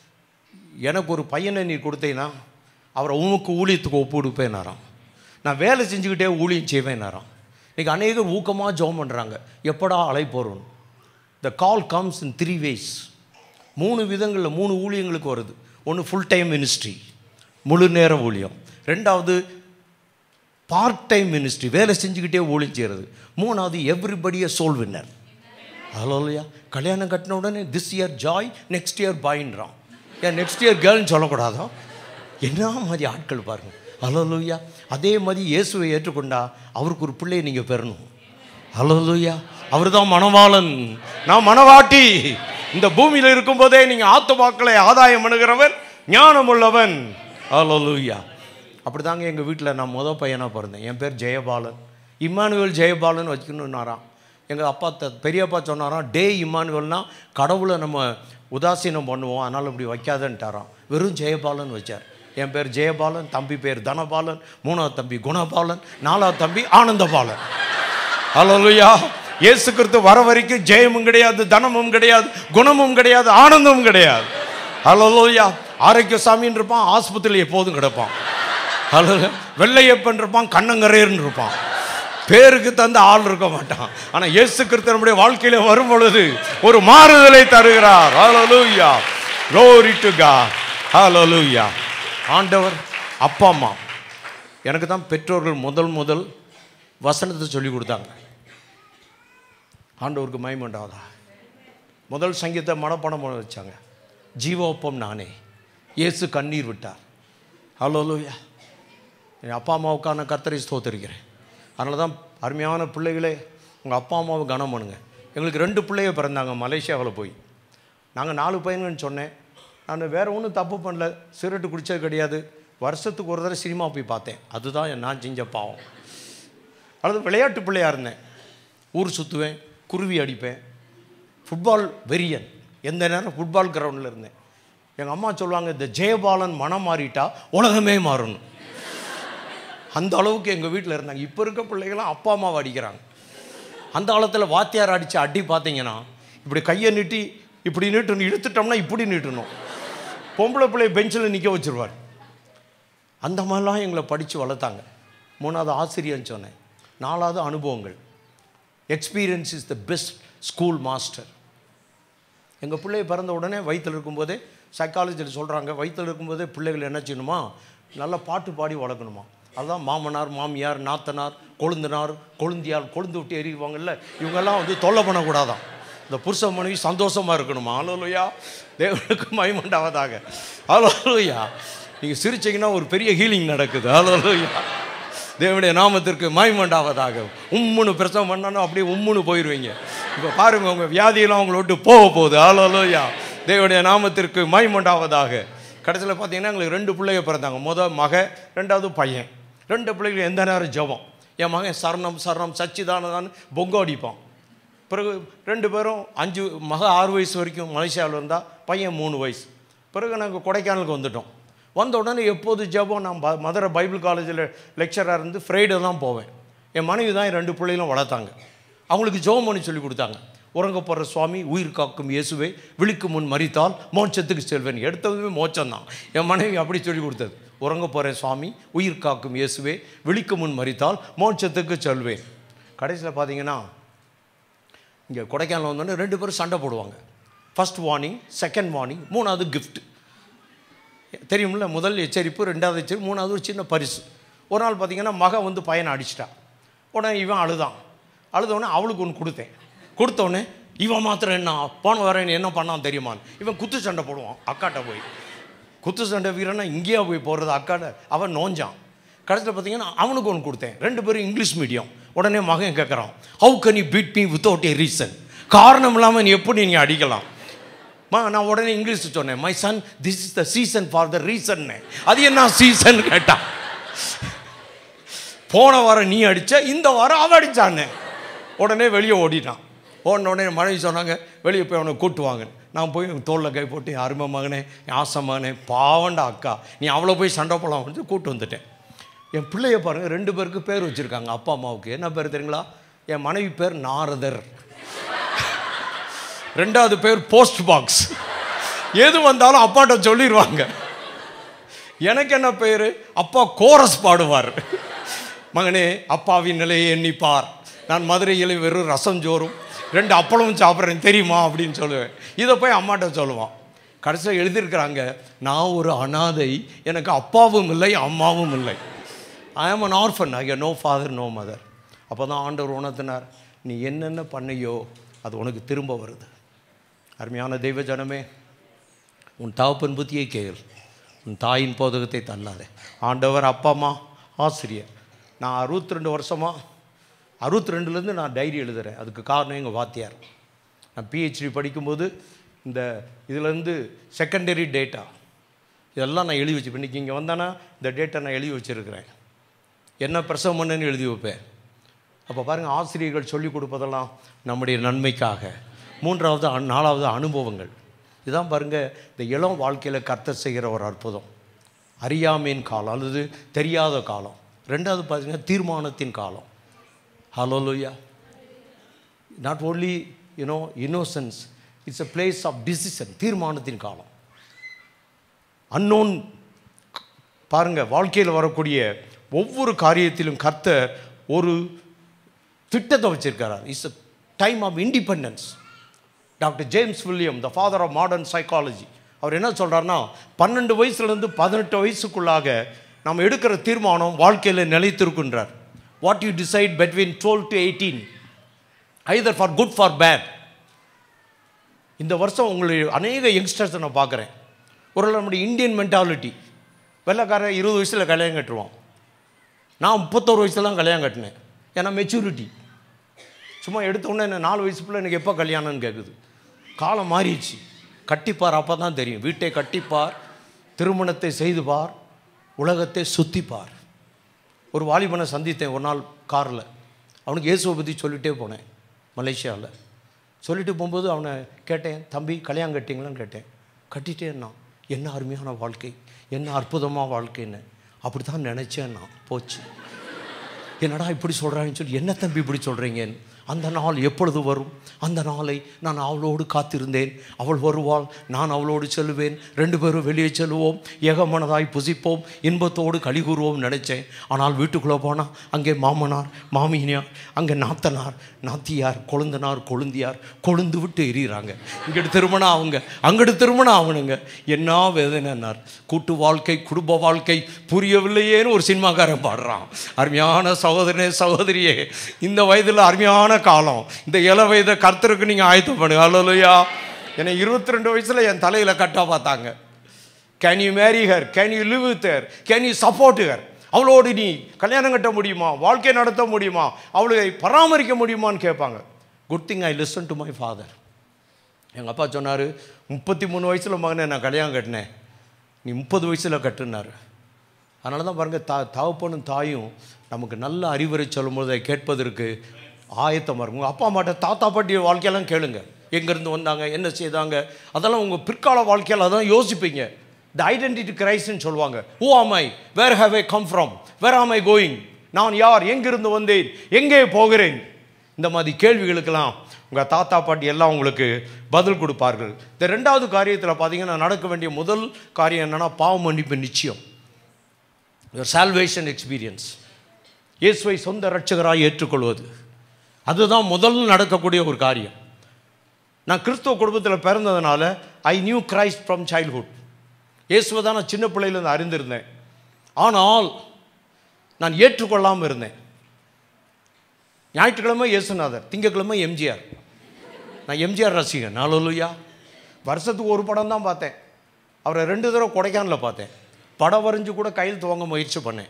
எனக்கு ஒரு பையனை நீ கொடுத்தீங்கன்னா அவரை உமக்கு ஊழியத்துக்கு ஒப்பு கொடுப்பேனாராம் நான் வேலை செஞ்சுக்கிட்டே ஊழியம் செய்வேனாராம் இன்றைக்கி அநேகர் ஊக்கமாக ஜெபம் பண்ணுறாங்க எப்படா அழைப்பு வரும் the call comes in three ways மூணு விதங்களில் மூணு ஊழியங்களுக்கு வருது ஒன்று ஃபுல் டைம் மினிஸ்ட்ரி முழு நேர ஊழியம் ரெண்டாவது பார்ட் டைம் மினிஸ்ட்ரி வேலை செஞ்சுக்கிட்டே ஊழியம் செய்கிறது மூணாவது எவ்ரிபடியை சோல் வின்னர் ஹலோ இல்லையா கல்யாணம் கட்டின உடனே this year joy next year பாயின்றான் ஏன் நெக்ஸ்ட் இயர் கேர்ள்னு சொல்லக்கூடாதோ என்ன மாதிரி ஆட்கள் பாருங்க ஹலோலூயா அதே மாதிரி இயேசுவை ஏற்றுக்கொண்டா அவருக்கு ஒரு பிள்ளையை நீங்கள் பெறணும் ஹலோலூயா அவர் தான் மணவாளன் நான் மணவாட்டி இந்த பூமியில் இருக்கும்போதே நீங்கள் ஆத்துமாக்களை ஆதாயம் பண்ணுகிறவன் ஞானம் உள்ளவன் ஹலோலூயா அப்படிதாங்க எங்கள் வீட்டில் நான் முத பையனாக பிறந்தேன் என் பேர் ஜெயபாலன் இம்மானுவேல் ஜெயபாலன் வச்சுக்கணுன்னாராம் எங்கள் அப்பா த பெரியப்பா சொன்னாராம் டே இம்மானுவேல்னா கடவுளை நம்ம உதாசீனம் பண்ணுவோம் அதனால் இப்படி வைக்காதன்ட்டாராம் வெறும் ஜெயபாலன் வச்சார் என் பேர் ஜெயபாலன் தம்பி பேர் தனபாலன் மூணாவது தம்பி குணபாலன் நாலாவது தம்பி ஆனந்தபாலன் ஹalleluya இயேசு கிறிஸ்து வர வரைக்கும் ஜெயமும் கிடையாது தனமும் கிடையாது குணமும் கிடையாது ஆனந்தமும் கிடையாது ஹalleluya ஆரோக்கிய சாமின்னு இருப்பான் ஆஸ்பத்திரியில் எப்போதும் கிடப்பான் ஹலோ வெள்ளையப்பன் இருப்பான் கண்ணங்கரேர்னு இருப்பான் பேருக்கு தந்த ஆள் இருக்க மாட்டான் ஆனால் இயேசு கிறிஸ்து நம்முடைய வாழ்க்கையில வரும் பொழுது ஒரு மாறுதலை தருகிறார் ஹalleluya glory to god ஹalleluya ஆண்டவர் அப்பா அம்மா எனக்கு தான் பெற்றோர்கள் முதல் முதல் வசனத்தை சொல்லி கொடுத்தாங்க ஆண்டவருக்கு மயமண்டாதா முதல் சங்கீதத்தை மனப்பாடம் பண்ண வச்சாங்க ஜீவோப்பம் நானே இயேசு கண்ணீர் விட்டார் ஹalleluya என் அப்பா அம்மாவுக்கான கர்த்தரை ஸ்தோத்திருக்கிறேன் அதனால தான் அருமையான பிள்ளைகளே உங்கள் அப்பா அம்மாவை கனம் பண்ணுங்க எங்களுக்கு ரெண்டு பிள்ளைய பிறந்தாங்க மலேசியாவில் போய் நாங்கள் நாலு பையனுன்னு சொன்னேன் நான் வேறு ஒன்றும் தப்பு பண்ணல சிகரெட்டு குடித்தது கிடையாது வருஷத்துக்கு ஒரு தடவை சினிமா போய் பார்த்தேன் அதுதான் என் நான் செஞ்ச பாவம் அல்லது விளையாட்டு பிள்ளையாக இருந்தேன் ஊர் சுற்றுவேன் குருவி அடிப்பேன் ஃபுட்பால் வெறியன் எந்த நேரம் ஃபுட்பால் கிரவுண்டில் இருந்தேன் எங்கள் அம்மா சொல்லுவாங்க இந்த ஜெயபாலன் மனம் மாறிட்டா உலகமே மாறணும் அந்த அளவுக்கு எங்கள் வீட்டில் இருந்தாங்க இப்போ இருக்க பிள்ளைகளாம் அப்பா அம்மாவை அடிக்கிறாங்க அந்த காலத்தில் வாத்தியார் அடித்த அடி பார்த்தீங்கன்னா இப்படி கையை நீட்டி இப்படி நீட்டணும் இழுத்துட்டோம்னா இப்படி நீட்டணும் பொம்பளை பிள்ளை பெஞ்சில் நிற்க வச்சிருவார் அந்த மாதிரிலாம் எங்களை படித்து வளர்த்தாங்க மூணாவது ஆசிரியர்னு சொன்னேன் நாலாவது அனுபவங்கள் experience is the best school master எங்கள் பிள்ளை பிறந்த உடனே வயிற்றில் இருக்கும்போதே சைக்காலஜியில் சொல்கிறாங்க வயிற்றில் இருக்கும்போதே பிள்ளைகள் என்ன செய்யணுமா நல்லா பாட்டு பாடி வளர்க்கணுமா அதுதான் மாமனார் மாமியார் நாத்தனார் கொழுந்தனார் கொழுந்தியார் கொழுந்து விட்டு எறிவாங்கல்ல இவங்கெல்லாம் வந்து தொல்லை பண்ணக்கூடாதான் இந்த புருஷ மனைவி சந்தோஷமாக இருக்கணுமா அலோலுயா தேவனுக்கு மயமண்டாவதாக அலோலுயா நீங்கள் சிரிச்சீங்கன்னா ஒரு பெரிய ஹீலிங் நடக்குது அலோலுயா தேவனுடைய நாமத்திற்கு மயமண்டாவதாக உம்முன்னு பிரசவம் பண்ணாலும் அப்படியே உம்முன்னு போயிடுவீங்க இப்போ பாருங்க உங்கள் வியாதியெல்லாம் உங்களை விட்டு போக போகுது அலோலுயா தேவனுடைய நாமத்திற்கு மயமண்டாவதாக கடைசியில் பார்த்தீங்கன்னா எங்களுக்கு ரெண்டு பிள்ளைங்க பிறந்தாங்க முத மக ரெண்டாவது பையன் ரெண்டு பிள்ளைகள் எந்த நேரம் ஜெபம் என் மகன் சரணம் சரணம் சச்சிதானதான் பொங்கோ அடிப்பான் பிறகு ரெண்டு பேரும் அஞ்சு மக ஆறு வயசு வரைக்கும் மலேசியாவில் இருந்தால் பையன் மூணு வயசு பிறகு நாங்கள் கொடைக்கானலுக்கு வந்துட்டோம் வந்த உடனே எப்போது ஜெபம் நான் ப- மதுரை பைபிள் காலேஜில் லெக்சராக இருந்து ஃப்ரைடே தான் போவேன் என் மனைவி தான் என் ரெண்டு பிள்ளைகளும் வளர்த்தாங்க அவங்களுக்கு ஜெபம் பண்ணி சொல்லி கொடுத்தாங்க உறங்க போகிற சுவாமி உயிர் காக்கும் இயேசுவே விழிக்கு முன் மறித்தால் மோட்சத்துக்கு செல்வேன் எடுத்ததுமே மோட்சம்தான் என் மனைவி அப்படி சொல்லி கொடுத்தது உறங்க போகிற சுவாமி உயிர் காக்கும் இயேசுவே விழிக்கு முன் மறித்தால் மோட்சத்துக்கு செல்வேன் கடைசியில் பார்த்தீங்கன்னா இங்கே கொடைக்கானல் வந்தோடனே ரெண்டு பேரும் சண்டை போடுவாங்க ஃபர்ஸ்ட் வார்னிங் செகண்ட் வார்னிங் மூணாவது gift தெரியும்ல முதல் எச்சரிப்பு ரெண்டாவது எச்சரிப்பு மூணாவது ஒரு சின்ன பரிசு ஒரு நாள் பார்த்தீங்கன்னா மகன் வந்து பையனை அடிச்சிட்டா உடனே இவன் அழுதான் அழுதவுடனே அவளுக்கு ஒன்று கொடுத்தேன் கொடுத்தோடனே இவன் மாத்திரம் என்ன போன வரேன் என்ன பண்ணான் தெரியுமான்னு இவன் குத்து சண்டை போடுவான் அக்காட்ட போய் குத்து சண்டை வீரனா இங்கேயா போய் போடுறது அக்காட்ட அவன் நோஞ்சான் கடைசியில் பார்த்தீங்கன்னா அவனுக்கு ஒன்று கொடுத்தேன் ரெண்டு பேரும் இங்கிலீஷ் மீடியம் உடனே மகன் கேட்குறான் how can you beat me without a reason காரணம் இல்லாமல் நீ எப்படி நீங்கள் அடிக்கலாம் மா நான் உடனே இங்கிலீஷ் சொன்னேன் my son this is the season for the reason அது என்ன சீசன் கேட்டான் போன வாரம் நீ அடிச்ச இந்த வாரம் அவன் அடிச்சானே உடனே வெளியே ஓடிட்டான் ஓடின உடனே மனைவி சொன்னாங்க வெளியே போய் அவனை கூட்டுவாங்க நான் போய் அவன் தோளில் கை போட்டு என் அருமை மகனே என் ஆசை மகனே பாவண்டா அக்கா நீ அவ்வளோ போய் சண்டை போலாம் வந்து கூட்டு வந்துட்டேன் என் பிள்ளைய பாருங்கள் ரெண்டு பேருக்கு பேர் வச்சுருக்காங்க அப்பா அம்மாவுக்கு என்ன பேர் தெரியுங்களா என் மனைவி பேர் நாரதர் ரெண்டாவது பேர் போஸ்ட் பாக்ஸ் எது வந்தாலும் அப்பாட்ட சொல்லிடுவாங்க எனக்கு என்ன பேர் அப்பா கோரஸ் பாடுவார் மகனே அப்பாவின் நிலையை எண்ணிப்பார் நான் மதுரையில் வெறும் ரசம் சோறும் ரெண்டு அப்பளமும் சாப்பிட்றேன் தெரியுமா அப்படின்னு சொல்லுவேன் இதை போய் அம்மாட்ட சொல்லுவான் கடைசியில் எழுதியிருக்கிறாங்க நான் ஒரு அனாதை எனக்கு அப்பாவும் இல்லை அம்மாவும் இல்லை I am an orphan I no father no mother அப்போ தான் ஆண்டவர் உணர்த்தினார் நீ என்னென்ன பண்ணையோ அது உனக்கு திரும்ப வருது அருமையான தெய்வ ஜனமே உன் தகப்பன் புத்தியை கேள் உன் தாயின் போதகத்தை தள்ளாதே ஆண்டவர் அப்பா அம்மா ஆசிரியர் நான் அறுபத்தி ரெண்டு வருஷமாக அறுபத்தி ரெண்டுலேருந்து நான் டைரி எழுதுகிறேன் அதுக்கு காரணம் எங்கள் வாத்தியார் நான் பிஹெச்டி படிக்கும்போது இந்த இதுலேருந்து செகண்டரி டேட்டா இதெல்லாம் நான் எழுதி வச்சுப்பேன் இன்றைக்கி இங்கே வந்தானா இந்த டேட்டா நான் எழுதி வச்சுருக்கிறேன் என்ன பிரசவம் பண்ணேன்னு எழுதி வைப்பேன் அப்போ பாருங்கள் ஆசிரியர்கள் சொல்லிக் கொடுப்பதெல்லாம் நம்முடைய நன்மைக்காக மூன்றாவது அ- நாலாவது அனுபவங்கள் இதான் பாருங்கள் இந்த இளம் வாழ்க்கையில் கர்த்தர் செய்கிற ஒரு அற்புதம் அறியாமையின் காலம் அல்லது தெரியாத காலம் ரெண்டாவது பார்த்தீங்கன்னா தீர்மானத்தின் காலம் hallelujah not only you know innocence it's a place of decision தீர்மானத்தின் காலம் அன்னோன் பாருங்க வாழ்க்கையில் வரக்கூடிய ஒவ்வொரு காரியத்திலும் கர்த்தர் ஒரு திட்டத்தை வச்சிருக்கிறார் it's a time of independence doctor James William the father of modern psychology அவர் என்ன சொல்றாருன்னா பன்னெண்டு வயசுலேருந்து பதினெட்டு வயசுக்குள்ளாக நம்ம எடுக்கிற தீர்மானம் வாழ்க்கையில் நிலைத்திருக்கின்றார் what you decide between twelve to eighteen either for good for bad இந்த வருஷம் உங்களுடைய அநேக யங்ஸ்டர்ஸை நான் பார்க்குறேன் ஒரு நம்முடைய இந்தியன் மென்டாலிட்டி வெள்ளைக்காரன் இருபது வயசில் கல்யாணம் கட்டுருவான் நான் முப்பத்தோரு வயசுலாம் கல்யாணம் கட்டினேன் ஏன்னா மெச்சூரிட்டி சும்மா எடுத்த உடனே என்ன நாலு வயசுக்குள்ள எனக்கு எப்போ கல்யாணம்னு கேட்குது காலம் மாறிடுச்சு கட்டிப்பார் அப்போ தான் தெரியும் வீட்டை கட்டிப்பார் திருமணத்தை செய்து பார் உலகத்தை சுத்திப்பார் ஒரு வாலிபனை சந்தித்தேன் ஒரு நாள் காரில் அவனுக்கு இயேசுவை பற்றி சொல்லிட்டே போனேன் மலேசியாவில் சொல்லிட்டு போகும்போது அவனை கேட்டேன் தம்பி கல்யாணம் கட்டிங்களான்னு கேட்டேன் கட்டிட்டேன்னா என்ன அருமையான வாழ்க்கை என்ன அற்புதமாக வாழ்க்கைன்னு அப்படி தான் நினச்சேன் நான் போச்சு என்னடா இப்படி சொல்கிறான்னு சொல்லி என்ன தம்பி இப்படி சொல்கிறீங்கன்னு அந்த நாள் எப்பொழுது வரும் அந்த நாளை நான் அவளோடு காத்திருந்தேன் அவள் வருவாள் நான் அவளோடு செல்வேன் ரெண்டு பேரும் வெளியே செல்வோம் ஏகமனதாய் புசிப்போம் இன்பத்தோடு களி கூறுவோம் நினச்சேன் ஆனால் வீட்டுக்குள்ளே போனால் அங்கே மாமனார் மாமியார் அங்கே நாத்தனார் நாத்தியார் கொழுந்தனார் கொழுந்தியார் கொழுந்து விட்டு எரியிறாங்க இங்கிட்டு திருமணம் அவங்க அங்கிட்டு திருமணம் ஆகணுங்க என்ன வேதனைன்னார் கூட்டு வாழ்க்கை குடும்ப வாழ்க்கை புரியவில்லையேன்னு ஒரு சினிமாக்காரன் பாடுறான் அருமையான சகோதரனே சகோதரியே இந்த வயதில் அருமையான காலம் இந்த இள வயதை கர்த்தருக்கு நீங்கள் ஆயத்தம் பண்ணுங்க அல்லையா என்னை இருபத்தி ரெண்டு வயசில் என் தலையில் கட்டா பார்த்தாங்க can you marry her can you live with her can you support her அவளோடு நீ கல்யாணம் கட்ட முடியுமா வாழ்க்கை நடத்த முடியுமா அவளை பராமரிக்க முடியுமான்னு கேட்பாங்க good thing I listen to my father எங்கள் அப்பா சொன்னார் முப்பத்தி மூணு வயசில் மகனை நான் கல்யாணம் கட்டினேன் நீ முப்பது வயசில் கட்டுனாரு அதனால தான் பாருங்கள் தா தகப்பனும் தாயும் நமக்கு நல்ல அறிவுரை சொல்லும்போது அதை கேட்பதற்கு ஆயத்தமாக இருக்கும் உங்கள் அப்பா அம்மாட்ட தாத்தா பாட்டி வாழ்க்கையெல்லாம் கேளுங்க எங்கேருந்து வந்தாங்க என்ன செய்தாங்க அதெல்லாம் உங்கள் பிற்கால வாழ்க்கையில் அதான் யோசிப்பீங்க த ஐடென்டிட்டி கிரைஸ்ன்னு சொல்லுவாங்க who am I where have I come from where am I going நான் யார் எங்கிருந்து வந்தேன் எங்கே போகிறேன் இந்த மாதிரி கேள்விகளுக்கெல்லாம் உங்கள் தாத்தா பாட்டி எல்லாம் உங்களுக்கு பதில் கொடுப்பார்கள் இந்த ரெண்டாவது காரியத்தில் பார்த்தீங்கன்னா நடக்க வேண்டிய முதல் காரியம் என்னென்னா பாவ மன்னிப்பு நிச்சயம் சால்வேஷன் எக்ஸ்பீரியன்ஸ் இயேசுவை சொந்த ரட்சகராக ஏற்றுக்கொள்வது அதுதான் முதல் நடக்கக்கூடிய ஒரு காரியம் நான் கிறிஸ்துவ குடும்பத்தில் பிறந்ததுனால I knew Christ from childhood இயேசுவை தான் நான் சின்ன பிள்ளையிலேருந்து அறிந்திருந்தேன் ஆனால் நான் ஏற்றுக்கொள்ளாமல் இருந்தேன் ஞாயிற்றுக்கிழமை இயேசுநாதர் திங்கக்கிழமை எம்ஜிஆர் நான் எம்ஜிஆர் ரசிகன் நாலுயா வருஷத்துக்கு ஒரு படம் தான் பார்த்தேன் அவரை ரெண்டு தடவை கொடைக்கானலில் பார்த்தேன் படம் வரைஞ்சு கூட கையில் துவங்க முயற்சி பண்ணேன்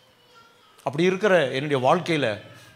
அப்படி இருக்கிற என்னுடைய வாழ்க்கையில்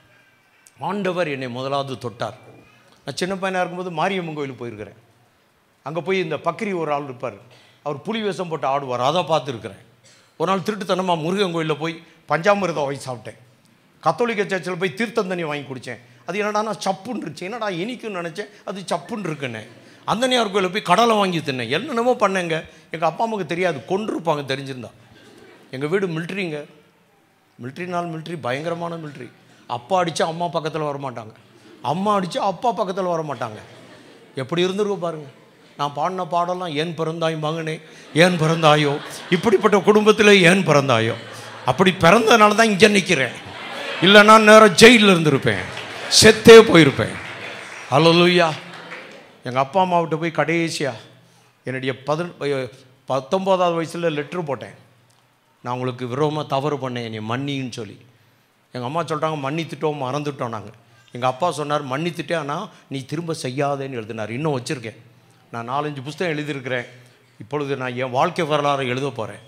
ஆண்டவர் என்னை முதலாவது தொட்டார் நான் சின்ன பையனாக இருக்கும்போது மாரியம்மன் கோயிலுக்கு போயிருக்கிறேன் அங்கே போய் இந்த பக்ரி ஒரு ஆள் இருப்பார் அவர் புலி வேஷம் போட்டு ஆடுவார் அதை பார்த்துருக்குறேன் ஒரு நாள் திருட்டுத்தனமாக முருகன் கோயிலில் போய் பஞ்சாமிரதம் வாங்கி சாப்பிட்டேன் கத்தோலிக்க சர்ச்சில் போய் தீர்த்தம் தண்ணி வாங்கி குடித்தேன் அது என்னடா நான் சப்புன்னு இருந்துச்சு என்னடா இனிக்குன்னு நினச்சேன் அது சப்புன்னு இருக்குன்னு அந்தனியார் கோயிலில் போய் கடலை வாங்கி தின்னேன் என்னென்னமோ பண்ணேங்க எங்கள் அப்பா அம்மாவுக்கு தெரியாது கொண்டிருப்பாங்க தெரிஞ்சிருந்தா எங்கள் வீடு மிலிட்ரிங்க மிலிட்ரி நாள் மிலிட்ரி பயங்கரமான மிலிட்ரி அப்பா அடித்தா அம்மா பக்கத்தில் வர மாட்டாங்க அம்மா அடித்தா அப்பா பக்கத்தில் வர மாட்டாங்க எப்படி இருந்திருக்கும் பாருங்க நான் பாடின பாடலாம் ஏன் பிறந்தாய் மகனே ஏன் பிறந்தாயோ இப்படிப்பட்ட குடும்பத்தில் ஏன் பிறந்தாயோ அப்படி பிறந்ததுனால தான் இங்கே நிற்கிறேன் இல்லைன்னா நேரம் ஜெயிலில் இருந்திருப்பேன் செத்தே போயிருப்பேன் ஹலோலுயா எங்கள் அப்பா அம்மாவிட்ட போய் கடைசியாக என்னுடைய பதின பத்தொம்போதாவது வயசில் லெட்ரு போட்டேன் நான் உங்களுக்கு விரோதமாக தவறு பண்ணேன் என்னை மன்னின்னு சொல்லி எங்கள் அம்மா சொல்கிறாங்க மன்னித்துட்டோம் மறந்துட்டோம் நாங்கள் எங்கள் அப்பா சொன்னார் மன்னித்துட்டே ஆனால் நீ திரும்ப செய்யாதேன்னு எழுதினார் இன்னும் வச்சுருக்கேன் நான் நாலஞ்சு புஸ்தகம் எழுதியிருக்கிறேன் இப்பொழுது நான் என் வாழ்க்கை வரலாறு எழுத போகிறேன்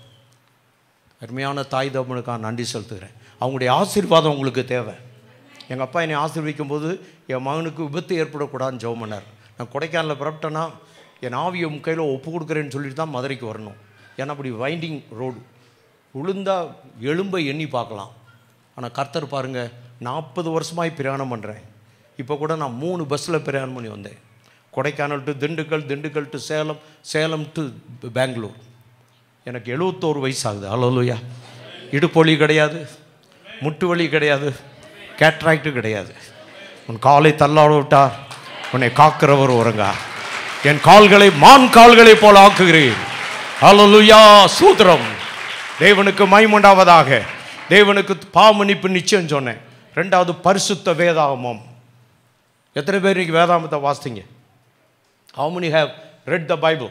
அருமையான தாய் தகவனுக்காக நன்றி செலுத்துகிறேன் அவங்களுடைய ஆசீர்வாதம் உங்களுக்கு தேவை எங்கள் அப்பா என்னை ஆசீர்வதிக்கும் போது என் மகனுக்கு விபத்து ஏற்படக்கூடாதுன்னு ஜெபம் பண்ணார் நான் கொடைக்கானலில் புறப்பட்டேன்னா என் ஆவியை உன் கையில் ஒப்பு கொடுக்குறேன்னு சொல்லிட்டு தான் மதுரைக்கு வரணும் ஏன்னா அப்படி வைண்டிங் ரோடு உளுந்தா எலும்பை எண்ணி பார்க்கலாம் ஆனால் கர்த்தர் பாருங்கள் நாற்பது வருஷமாய் பிரயாணம் பண்ணுறேன் இப்போ கூட நான் மூணு பஸ்ஸில் பிரயாணம் பண்ணி வந்தேன் Kodaikanal to Dindigul Dindigul to Salem Salem to Bangalore எனக்கு எழுபத்தோரு வயசு ஆகுது அலோலுயா இடுப்பொலி கிடையாது முட்டு வலி கிடையாது கேட்ராக்டு கிடையாது உன் காலை தள்ளாட விட்டார் உன்னை காக்கிறவர் ஒருங்கா என் கால்களை மான் கால்களை போல ஆக்குகிறேன் அலலுயா சூத்திரம் தேவனுக்கு மைமுண்டாவதாக தேவனுக்கு பாவமன்னிப்பு நிச்சயம் சொன்னேன் ரெண்டாவது பரிசுத்த வேதாகமம் எத்தனை பேர் இன்னைக்கு வேதாகமத்தை வாசித்தீங்க how many have read the bible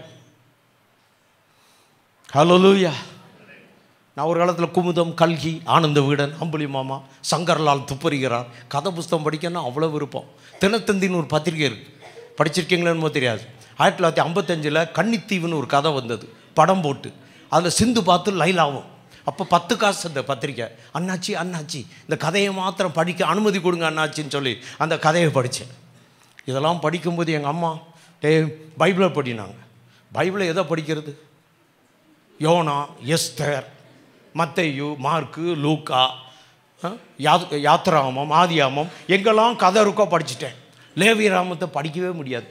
hallelujah நான் ஒரு காலத்தில் குமுதம் கல்கி ஆனந்த வீடன் அம்புலி மாமா சங்கர்லால் துப்பறிகிறார் கதை புஸ்தகம் படிக்கணும்னா அவ்வளோ விருப்பம் தினத்தந்தின்னு ஒரு பத்திரிகை இருக்குது படிச்சிருக்கீங்களேன்னு தெரியாது ஆயிரத்தி தொள்ளாயிரத்தி ஐம்பத்தஞ்சில் கன்னித்தீவுன்னு ஒரு கதை வந்தது படம் போட்டு அதில் சிந்து பார்த்து லைலாவும் அப்போ பத்து காசு அந்த பத்திரிக்கை அண்ணாச்சி அண்ணாச்சி இந்த கதையை மாத்திரம் படிக்க அனுமதி கொடுங்க அண்ணாச்சின்னு சொல்லி அந்த கதையை படித்தேன் இதெல்லாம் படிக்கும்போது எங்கள் அம்மா டே பைபிளை படினாங்க பைபிளை எதை படிக்கிறது யோனா எஸ்தர் மத்தையு மார்க்கு லூக்கா அஹ், யா- யாத்ராமம் ஆதியாமம் எங்கெல்லாம் கதை இருக்கோ படிச்சிட்டேன் லேவி ராமத்தை படிக்கவே முடியாது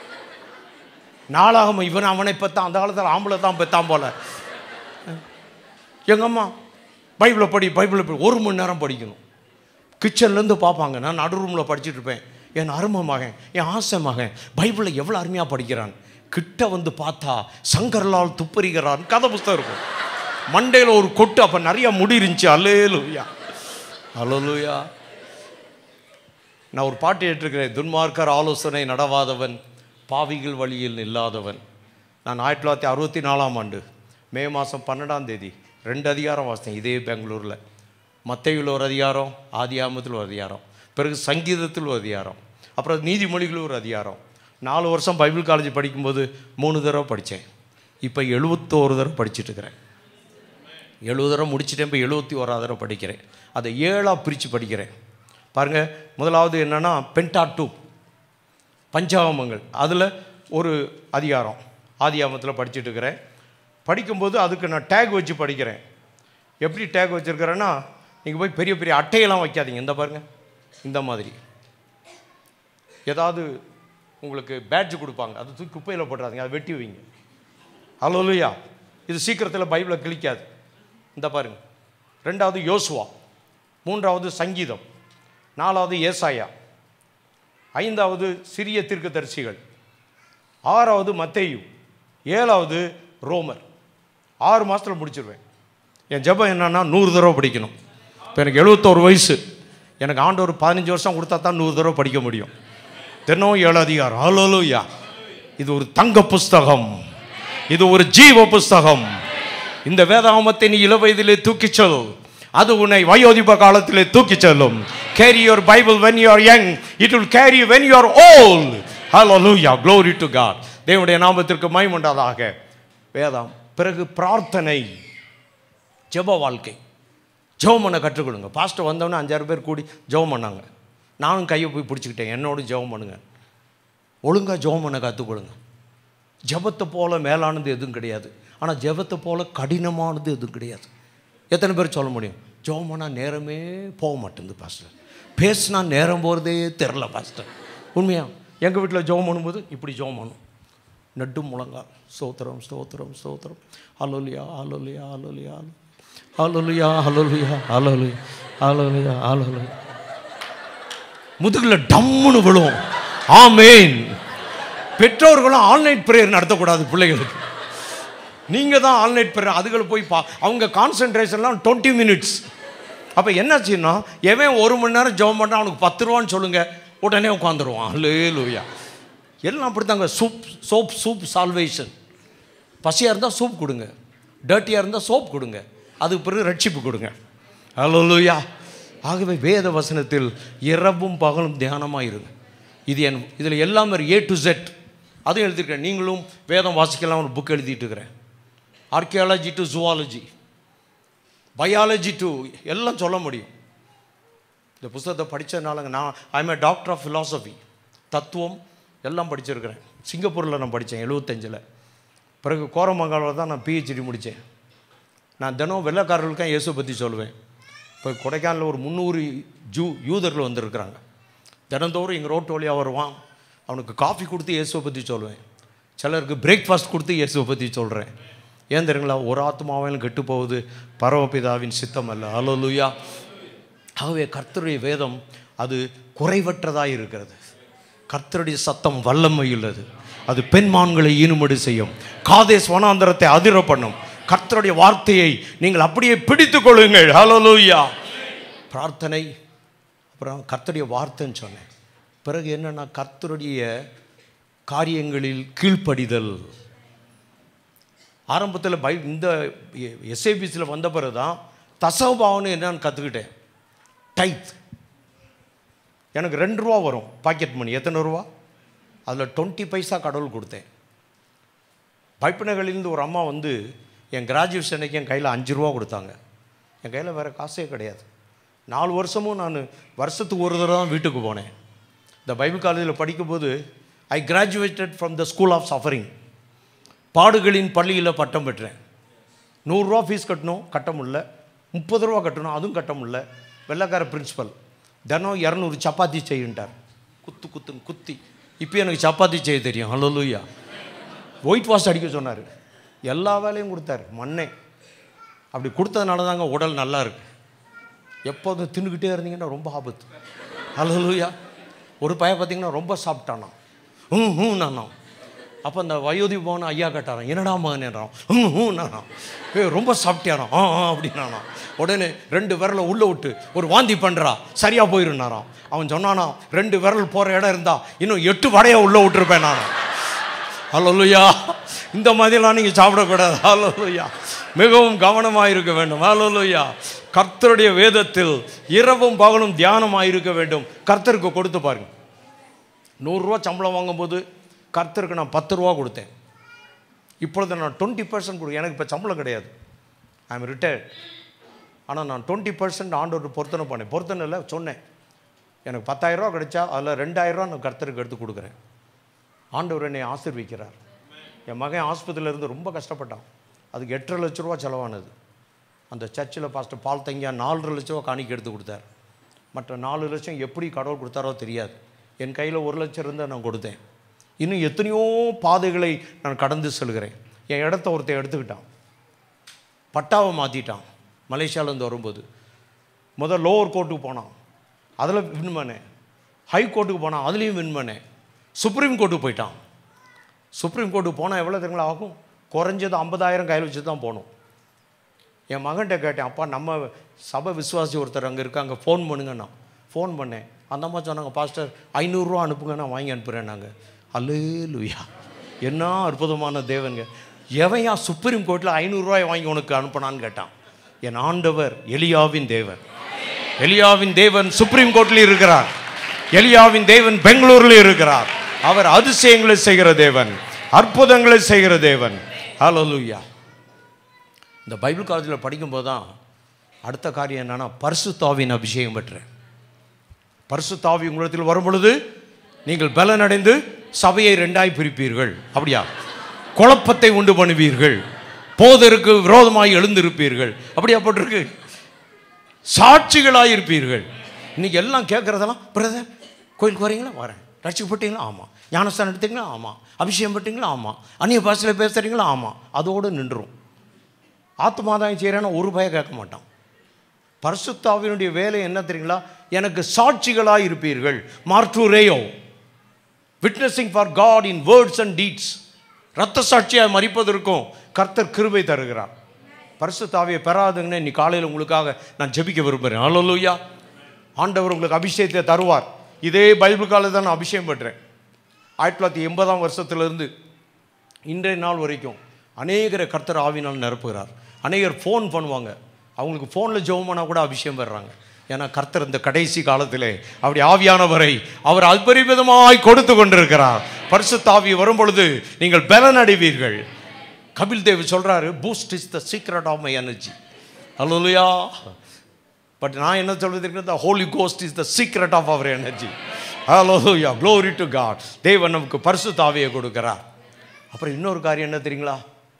நாளாகம இவன் அவனை பெத்தான் அந்த காலத்தில் ஆம்பளை தான் பெத்தான் போல எங்கள் அம்மா பைபிளை படி பைபிளை படி ஒரு மணி நேரம் படிக்கணும் கிச்சன்லேருந்து பார்ப்பாங்க நான் நடு ரூமில் படிச்சுட்டு இருப்பேன் என் அருமை மகன் என் ஆசை மகன் பைபிளை எவ்வளோ அருமையாக படிக்கிறான் கிட்ட வந்து பார்த்தா சங்கர்லால் துப்பறிகிறான் கதை புஸ்தகம் இருக்கும் மண்டையில் ஒரு கொட்டு அப்போ நிறைய முடி இருந்துச்சு அல்லேலுயா அல்லேலுயா நான் ஒரு பாட்டு ஏற்றிருக்கிறேன் துன்மார்க்கர் ஆலோசனை நடவாதவன் பாவிகள் வழியில் இல்லாதவன் நான் ஆயிரத்தி தொள்ளாயிரத்தி அறுபத்தி நாலாம் ஆண்டு மே மாதம் பன்னெண்டாம் தேதி ரெண்டு அதிகாரம் வாசித்தேன் இதே பெங்களூரில் மத்தையில் ஒரு அதிகாரம் ஆதியாமத்தில் ஒரு அதிகாரம் பிறகு சங்கீதத்தில் ஒரு அதிகாரம் அப்புறம் நீதிமொழிகள் ஒரு அதிகாரம் நாலு வருஷம் பைபிள் காலேஜ் படிக்கும்போது மூணு தடவை படித்தேன் இப்போ எழுபத்தோரு தடவை படிச்சுட்டு இருக்கிறேன் எழுபது தடவை முடிச்சிட்டேன் இப்போ எழுபத்தி ஓராவது தடவை படிக்கிறேன் அதை ஏழாக பிரித்து படிக்கிறேன் பாருங்கள் முதலாவது என்னென்னா பென்டா டூ பஞ்சாகமங்கள் அதில் ஒரு அதிகாரம் ஆதியாமத்தில் படிச்சுட்டு இருக்கிறேன் படிக்கும்போது அதுக்கு நான் டேக் வச்சு படிக்கிறேன் எப்படி டேக் வச்சுருக்கிறேன்னா நீங்கள் போய் பெரிய பெரிய அட்டையெல்லாம் வைக்காதீங்க இந்த பாருங்கள் இந்த மாதிரி ஏதாவது உங்களுக்கு பேட்ஜ் கொடுப்பாங்க அது தூக்கி குப்பையில் போட்டுறாதீங்க அதை வெட்டி வைங்க ஹலோலுயா இது சீக்கிரத்தில் பைபிளை கிழிக்காது இந்த பாருங்க ரெண்டாவது யோசுவா மூன்றாவது சங்கீதம் நாலாவது ஏசாயா ஐந்தாவது சிறிய தீர்க்கதரிசிகள் ஆறாவது மத்தேயு ஏழாவது ரோமர் ஆறு மாதத்தில் முடிச்சிருவேன் என் ஜெபம் என்னன்னா நூறு தடவை படிக்கணும் இப்போ எனக்கு எழுபத்தோரு வயசு எனக்கு ஆண்டவர் பதினஞ்சு வருஷம் கொடுத்தா தான் நூறு தடவை படிக்க முடியும் தினம் ஏழு அதிகாரம் ஹalleluya இது ஒரு தங்க புஸ்தகம் இது ஒரு ஜீவ புஸ்தகம் இந்த வேதாகமத்தை நீ இள வயதிலே தூக்கிச் செல் அது உன்னை வயோதிப காலத்திலே தூக்கிச் செல்லும் carry your bible when you are young it will carry you when you are old hallelujah glory to god தேவனுடைய நாமத்திற்கு மகிமுண்டாதாக வேதம் பிறகு பிரார்த்தனை ஜெப வாழ்க்கை ஜெபம் பண்ண கற்றுக்கொடுங்க பாஸ்டர் வந்தவொடனே அஞ்சாறு பேர் கூடி ஜெபம் பண்ணாங்க நானும் கையை போய் பிடிச்சிக்கிட்டேன் என்னோட ஜெபம் பண்ணுங்க ஒழுங்காக ஜெபம் பண்ண கற்றுக்கொடுங்க ஜெபத்தை போல மேலானது எதுவும் கிடையாது ஆனால் ஜெபத்தை போல கடினமானது எதுவும் கிடையாது எத்தனை பேர் சொல்ல முடியும் ஜெபம் பண்ணால் நேரமே போக மாட்டேங்குது பாஸ்டர் பேசினா நேரம் போகிறதே தெரில பாஸ்டர் உண்மையா எங்கள் வீட்டில் ஜெபம் பண்ணும்போது இப்படி ஜெபம் பண்ணும் நட்டு முழங்கா ஸ்தோத்திரம் ஸ்தோத்திரம் ஸ்தோத்திரம் alleluia alleluia alleluia alleluia alleluia alleluia alleluia alleluia முதுகில் டம்முன்னு விழும் ஆமேன் பெற்றோர்களும் ஆன்லைன் ப்ரேயர் நடத்தக்கூடாது பிள்ளைகளுக்கு நீங்கள் தான் ஆன்லைன் ப்ரேயர் அதுகளை போய் பா அவங்க கான்சன்ட்ரேஷன்லாம் டுவெண்ட்டி மினிட்ஸ் அப்போ என்னாச்சுன்னா எவன் ஒரு மணி நேரம் ஜெபம் பண்ணால் அவனுக்கு பத்து ரூபான்னு சொல்லுங்க உடனே உட்காந்துருவான் லே லூயா எல்லாம் அப்படித்தாங்க சூப் சோப் சூப் சால்வேஷன் பசியாக இருந்தால் சூப் கொடுங்க டர்ட்டியாக இருந்தால் சோப் கொடுங்க அதுக்கு பிறகு ரட்சிப்பு கொடுங்க ஹalleluya ஆகவே வேத வசனத்தில் இரவும் பகலும் தியானமாக இருங்க இது என் இதில் எல்லாமே ஏ டு செட் அதுவும் எழுதியிருக்கேன் நீங்களும் வேதம் வாசிக்கலாம் ஒரு புக் எழுதிட்டு இருக்கிறேன் archaeology to zoology biology to எல்லாம் சொல்ல முடியும் இந்த புஸ்தகத்தை படித்ததுனாலங்க நான் I'm a doctor of philosophy தத்துவம் எல்லாம் படிச்சிருக்கிறேன் சிங்கப்பூரில் நான் படித்தேன் எழுபத்தஞ்சில் பிறகு கோரமங்கலில் தான் நான் பிஹெச்டி முடித்தேன் நான் தினம் வெள்ளைக்காரர்களுக்கும் இயேசு பற்றி சொல்லுவேன் இப்போ கொடைக்கானலில் ஒரு முந்நூறு ஜூ யூதர்கள் வந்திருக்கிறாங்க தினந்தோறும் எங்கள் ரோட்டு வழியாக வருவான் அவனுக்கு காஃபி கொடுத்து இயேசுவை பற்றி சொல்லுவேன் சிலருக்கு பிரேக்ஃபாஸ்ட் கொடுத்து இயேசுவை பற்றி சொல்கிறேன் ஏன் தெரியுங்களா ஒரு ஆத்மாவையும் கெட்டு போகுது பரமபிதாவின் சித்தம் அல்ல அலலுயா ஆகவே கர்த்தருடைய வேதம் அது குறைவற்றதாக இருக்கிறது கர்த்தருடைய சத்தம் வல்லமை உள்ளது அது பெண்மான்களை ஈனுமடி செய்யும் காதேஸ் வனாந்தரத்தை அதிர பண்ணும் கர்த்தருடைய வார்த்தையை நீங்கள் அப்படியே பிடித்துக் கொள்ளுங்கள் ஹalleluya பிரார்த்தனை அப்புறம் கர்த்தருடைய வார்த்தைன்னு சொன்னேன் பிறகு என்னன்னா கர்த்தருடைய காரியங்களில் கீழ்ப்படிதல் ஆரம்பத்தில் பை இந்த எஸ்ஏபிசியில் வந்த பிறகு தான் தசவபாவனை என்னன்னு கற்றுக்கிட்டேன் டைத் எனக்கு ரெண்டு ரூபா வரும் பாக்கெட் மணி எத்தனை ரூபா அதில் டுவெண்ட்டி பைசா கடவுள் கொடுத்தேன் பைப்பினகளிலிருந்து ஒரு அம்மா வந்து என் கிராஜுவேஷனுக்கு என் கையில் அஞ்சு ரூபா கொடுத்தாங்க என் கையில் வேறு காசே கிடையாது நாலு வருஷமும் நான் வருஷத்துக்கு ஒரு தடவை தான் வீட்டுக்கு போனேன் இந்த பைபிள் காலேஜில் படிக்கும்போது I graduated from the school of suffering பாடுகளின் பள்ளியில் பட்டம் பெற்றேன் நூறுரூவா ஃபீஸ் கட்டணும் கட்ட முடியல முப்பது ரூபா கட்டணும் அதுவும் கட்ட முடியல வெள்ளைக்கார பிரின்சிபல் தினம் இரநூறு சப்பாத்தி செய்யுன்ட்டார் குத்து குத்துன்னு குத்தி இப்போ எனக்கு சப்பாத்தி செய்ய தெரியும் ஹலோலூயா ஒயிட் வாஷ் அடிக்க சொன்னார் எல்லா வேலையும் கொடுத்தாரு மண்ணே அப்படி கொடுத்ததுனால தாங்க உடல் நல்லா இருக்கு எப்போதும் தின்னுக்கிட்டே இருந்தீங்கன்னா ரொம்ப ஆபத்து ஹலோலூயா ஒரு பையன் பார்த்தீங்கன்னா ரொம்ப சாப்பிட்டானா ம் ம் நானா அப்போ அந்த வயோதி போன ஐயா கேட்டாரான் என்னடா மகன்றான் ம் ம் நானா ஏ ரொம்ப சாப்பிட்டியாராம் ஆ ஆ அப்படின்னானா உடனே ரெண்டு விரலை உள்ளே விட்டு ஒரு வாந்தி பண்ணுறா சரியாக போயிருந்தாராம் அவன் சொன்னானா ரெண்டு விரல் போகிற இடம் இருந்தா இன்னும் எட்டு வடையை உள்ளே விட்டுருப்பேன் நான் ஹலோலுயா இந்த மாதிரிலாம் நீங்கள் சாப்பிடக்கூடாது ஹலோலுயா மிகவும் கவனமாக இருக்க வேண்டும் ஹலோலுயா கர்த்தருடைய வேதத்தில் இரவும் பகலும் தியானமாக இருக்க வேண்டும் கர்த்தருக்கு கொடுத்து பாருங்க நூறுரூவா சம்பளம் வாங்கும்போது கர்த்தருக்கு நான் பத்து ரூபா கொடுத்தேன் இப்பொழுது நான் டுவெண்ட்டி பர்சன்ட் கொடு எனக்கு இப்போ சம்பளம் கிடையாது ஐ எம் ரிட்டையர்ட் ஆனால் நான் டுவெண்ட்டி பர்சன்ட் ஆண்டோர் பொருத்தனை பண்ணேன் பொருத்தனை இல்லை சொன்னேன் எனக்கு பத்தாயிரரூவா கிடைச்சா அதில் ரெண்டாயிரரூவா நான் கர்த்தருக்கு எடுத்து கொடுக்குறேன் ஆண்டவர் என்னை ஆசீர்விக்கிறார் என் மகன் ஆஸ்பத்திரியில் இருந்து ரொம்ப கஷ்டப்பட்டான் அதுக்கு எட்டரை லட்ச ரூபா செலவானது அந்த சர்ச்சில் பாஸ்டர் பால் தங்கியா நாலரை லட்ச ரூபா காணிக்கை எடுத்து கொடுத்தார் மற்ற நாலு லட்சம் எப்படி கடவுள் கொடுத்தாரோ தெரியாது என் கையில் ஒரு லட்சம் இருந்தால் நான் கொடுத்தேன் இன்னும் எத்தனையோ பாதைகளை நான் கடந்து செல்கிறேன் என் இடத்த ஒருத்தன் எடுத்துக்கிட்டான் பட்டாவை மாற்றிட்டான் மலேசியாவிலேருந்து வரும்போது முதல் லோவர் கோர்ட்டுக்கு போனான் அதில் வின் பண்ணேன் ஹை கோர்ட்டுக்கு போனான் அதுலேயும் வின் பண்ணேன் சுப்ரீம் கோர்ட்டுக்கு போயிட்டான் சுப்ரீம் கோர்ட்டுக்கு போனால் எவ்வளோ தெரியுங்களா ஆகும் குறைஞ்சது ஐம்பதாயிரம் கையில் வச்சு தான் போகணும் என் மகன்கிட்ட கேட்டேன் அப்பா நம்ம சபை விசுவாசி ஒருத்தர் அங்கே இருக்காங்க ஃபோன் பண்ணுங்கண்ணா ஃபோன் பண்ணேன் அந்த அம்மா சொன்னாங்க பாஸ்டர் ஐநூறுரூவா அனுப்புங்க நான் வாங்கி அனுப்புகிறேன் நாங்கள் அல்லே லுயா என்ன அற்புதமான தேவனுங்க எவையா சுப்ரீம் கோர்ட்டில் ஐநூறுரூவாய் வாங்கி உனக்கு அனுப்பினான்னு கேட்டான் என் ஆண்டவர் எலியாவின் தேவன் எலியாவின் தேவன் சுப்ரீம் கோர்ட்டில் இருக்கிறார் எலியாவின் தேவன் பெங்களூரில் இருக்கிறார் அவர் அதிசயங்களை செய்கிற தேவன் அற்புதங்களை செய்கிற தேவன் ஹalleluya இந்த பைபிள் காலேஜில் படிக்கும்போது தான் அடுத்த காரியம் என்னன்னா பரிசுத்தாவின் அபிஷேகம் பெற்றேன் பரிசுத்தாவி உங்களிடத்தில் வரும் பொழுது நீங்கள் பலனடைந்து சபையை ரெண்டாய் பிரிப்பீர்கள் அப்படியா குழப்பத்தை உண்டு பண்ணுவீர்கள் போதருக்கு விரோதமாய் எழுந்திருப்பீர்கள் அப்படியா போட்டிருக்கு சாட்சிகளாக இருப்பீர்கள் இன்னைக்கு எல்லாம் கேட்குறதெல்லாம் பிரதர் கோயிலுக்கு வரீங்களா வரேன் ரட்சிக்கப்பட்டீங்களா ஆமாம் ஞானஸ்தானம் எடுத்தீங்களா ஆமாம் அபிஷேகம் பட்டீங்களா ஆமாம் அந்நிய பாஷையில் பேசுகிறீங்களா ஆமாம் அதோடு நின்றுரும் ஆத்மாதாயம் செய்கிறேன்னா ஒரு பய கேட்க மாட்டான் பரிசுத்தாவினுடைய வேலை என்ன தெரியுங்களா எனக்கு சாட்சிகளாக இருப்பீர்கள் மார்டூரேயோ witnessing for God in words and deeds ரத்த சாட்சியாக மறிப்பதற்கும் கர்த்தர் கிருபை தருகிறார் பரிசுத்தாவியை பெறாதுங்கன்னு இன்னைக்கு காலையில் உங்களுக்காக நான் ஜெபிக்க விரும்புகிறேன் அல்லூயா ஆண்டவர் உங்களுக்கு அபிஷேகத்தை தருவார் இதே பைபிள் காலையில் தான் நான் அபிஷேகம் பண்ணுறேன் ஆயிரத்தி தொள்ளாயிரத்தி எண்பதாம் வருஷத்துலேருந்து இன்றைய நாள் வரைக்கும் அநேகரை கர்த்தர் ஆவினால் நிரப்புகிறார் அநேகர் ஃபோன் பண்ணுவாங்க அவங்களுக்கு ஃபோனில் ஜெபமானா கூட அபிஷேகம் பெறுறாங்க ஏன்னா கர்த்தர் இந்த கடைசி காலத்திலே அப்படி ஆவியானவரை அவர் அபரிமிதமாய் கொடுத்து கொண்டிருக்கிறார் பரிசுத்தாவி வரும் பொழுது நீங்கள் பலன் அடைவீர்கள் கபில் தேவ் சொல்றாரு boost is the secret of my energy அல்லையா பட் நான் என்ன சொல்றது the holy ghost is the secret of அவர் energy hallelujah glory to God தேவன் நமக்கு பரிசுத்தாவியை கொடுக்கிறார் அப்புறம் இன்னொரு காரியம் என்ன தெரியுங்களா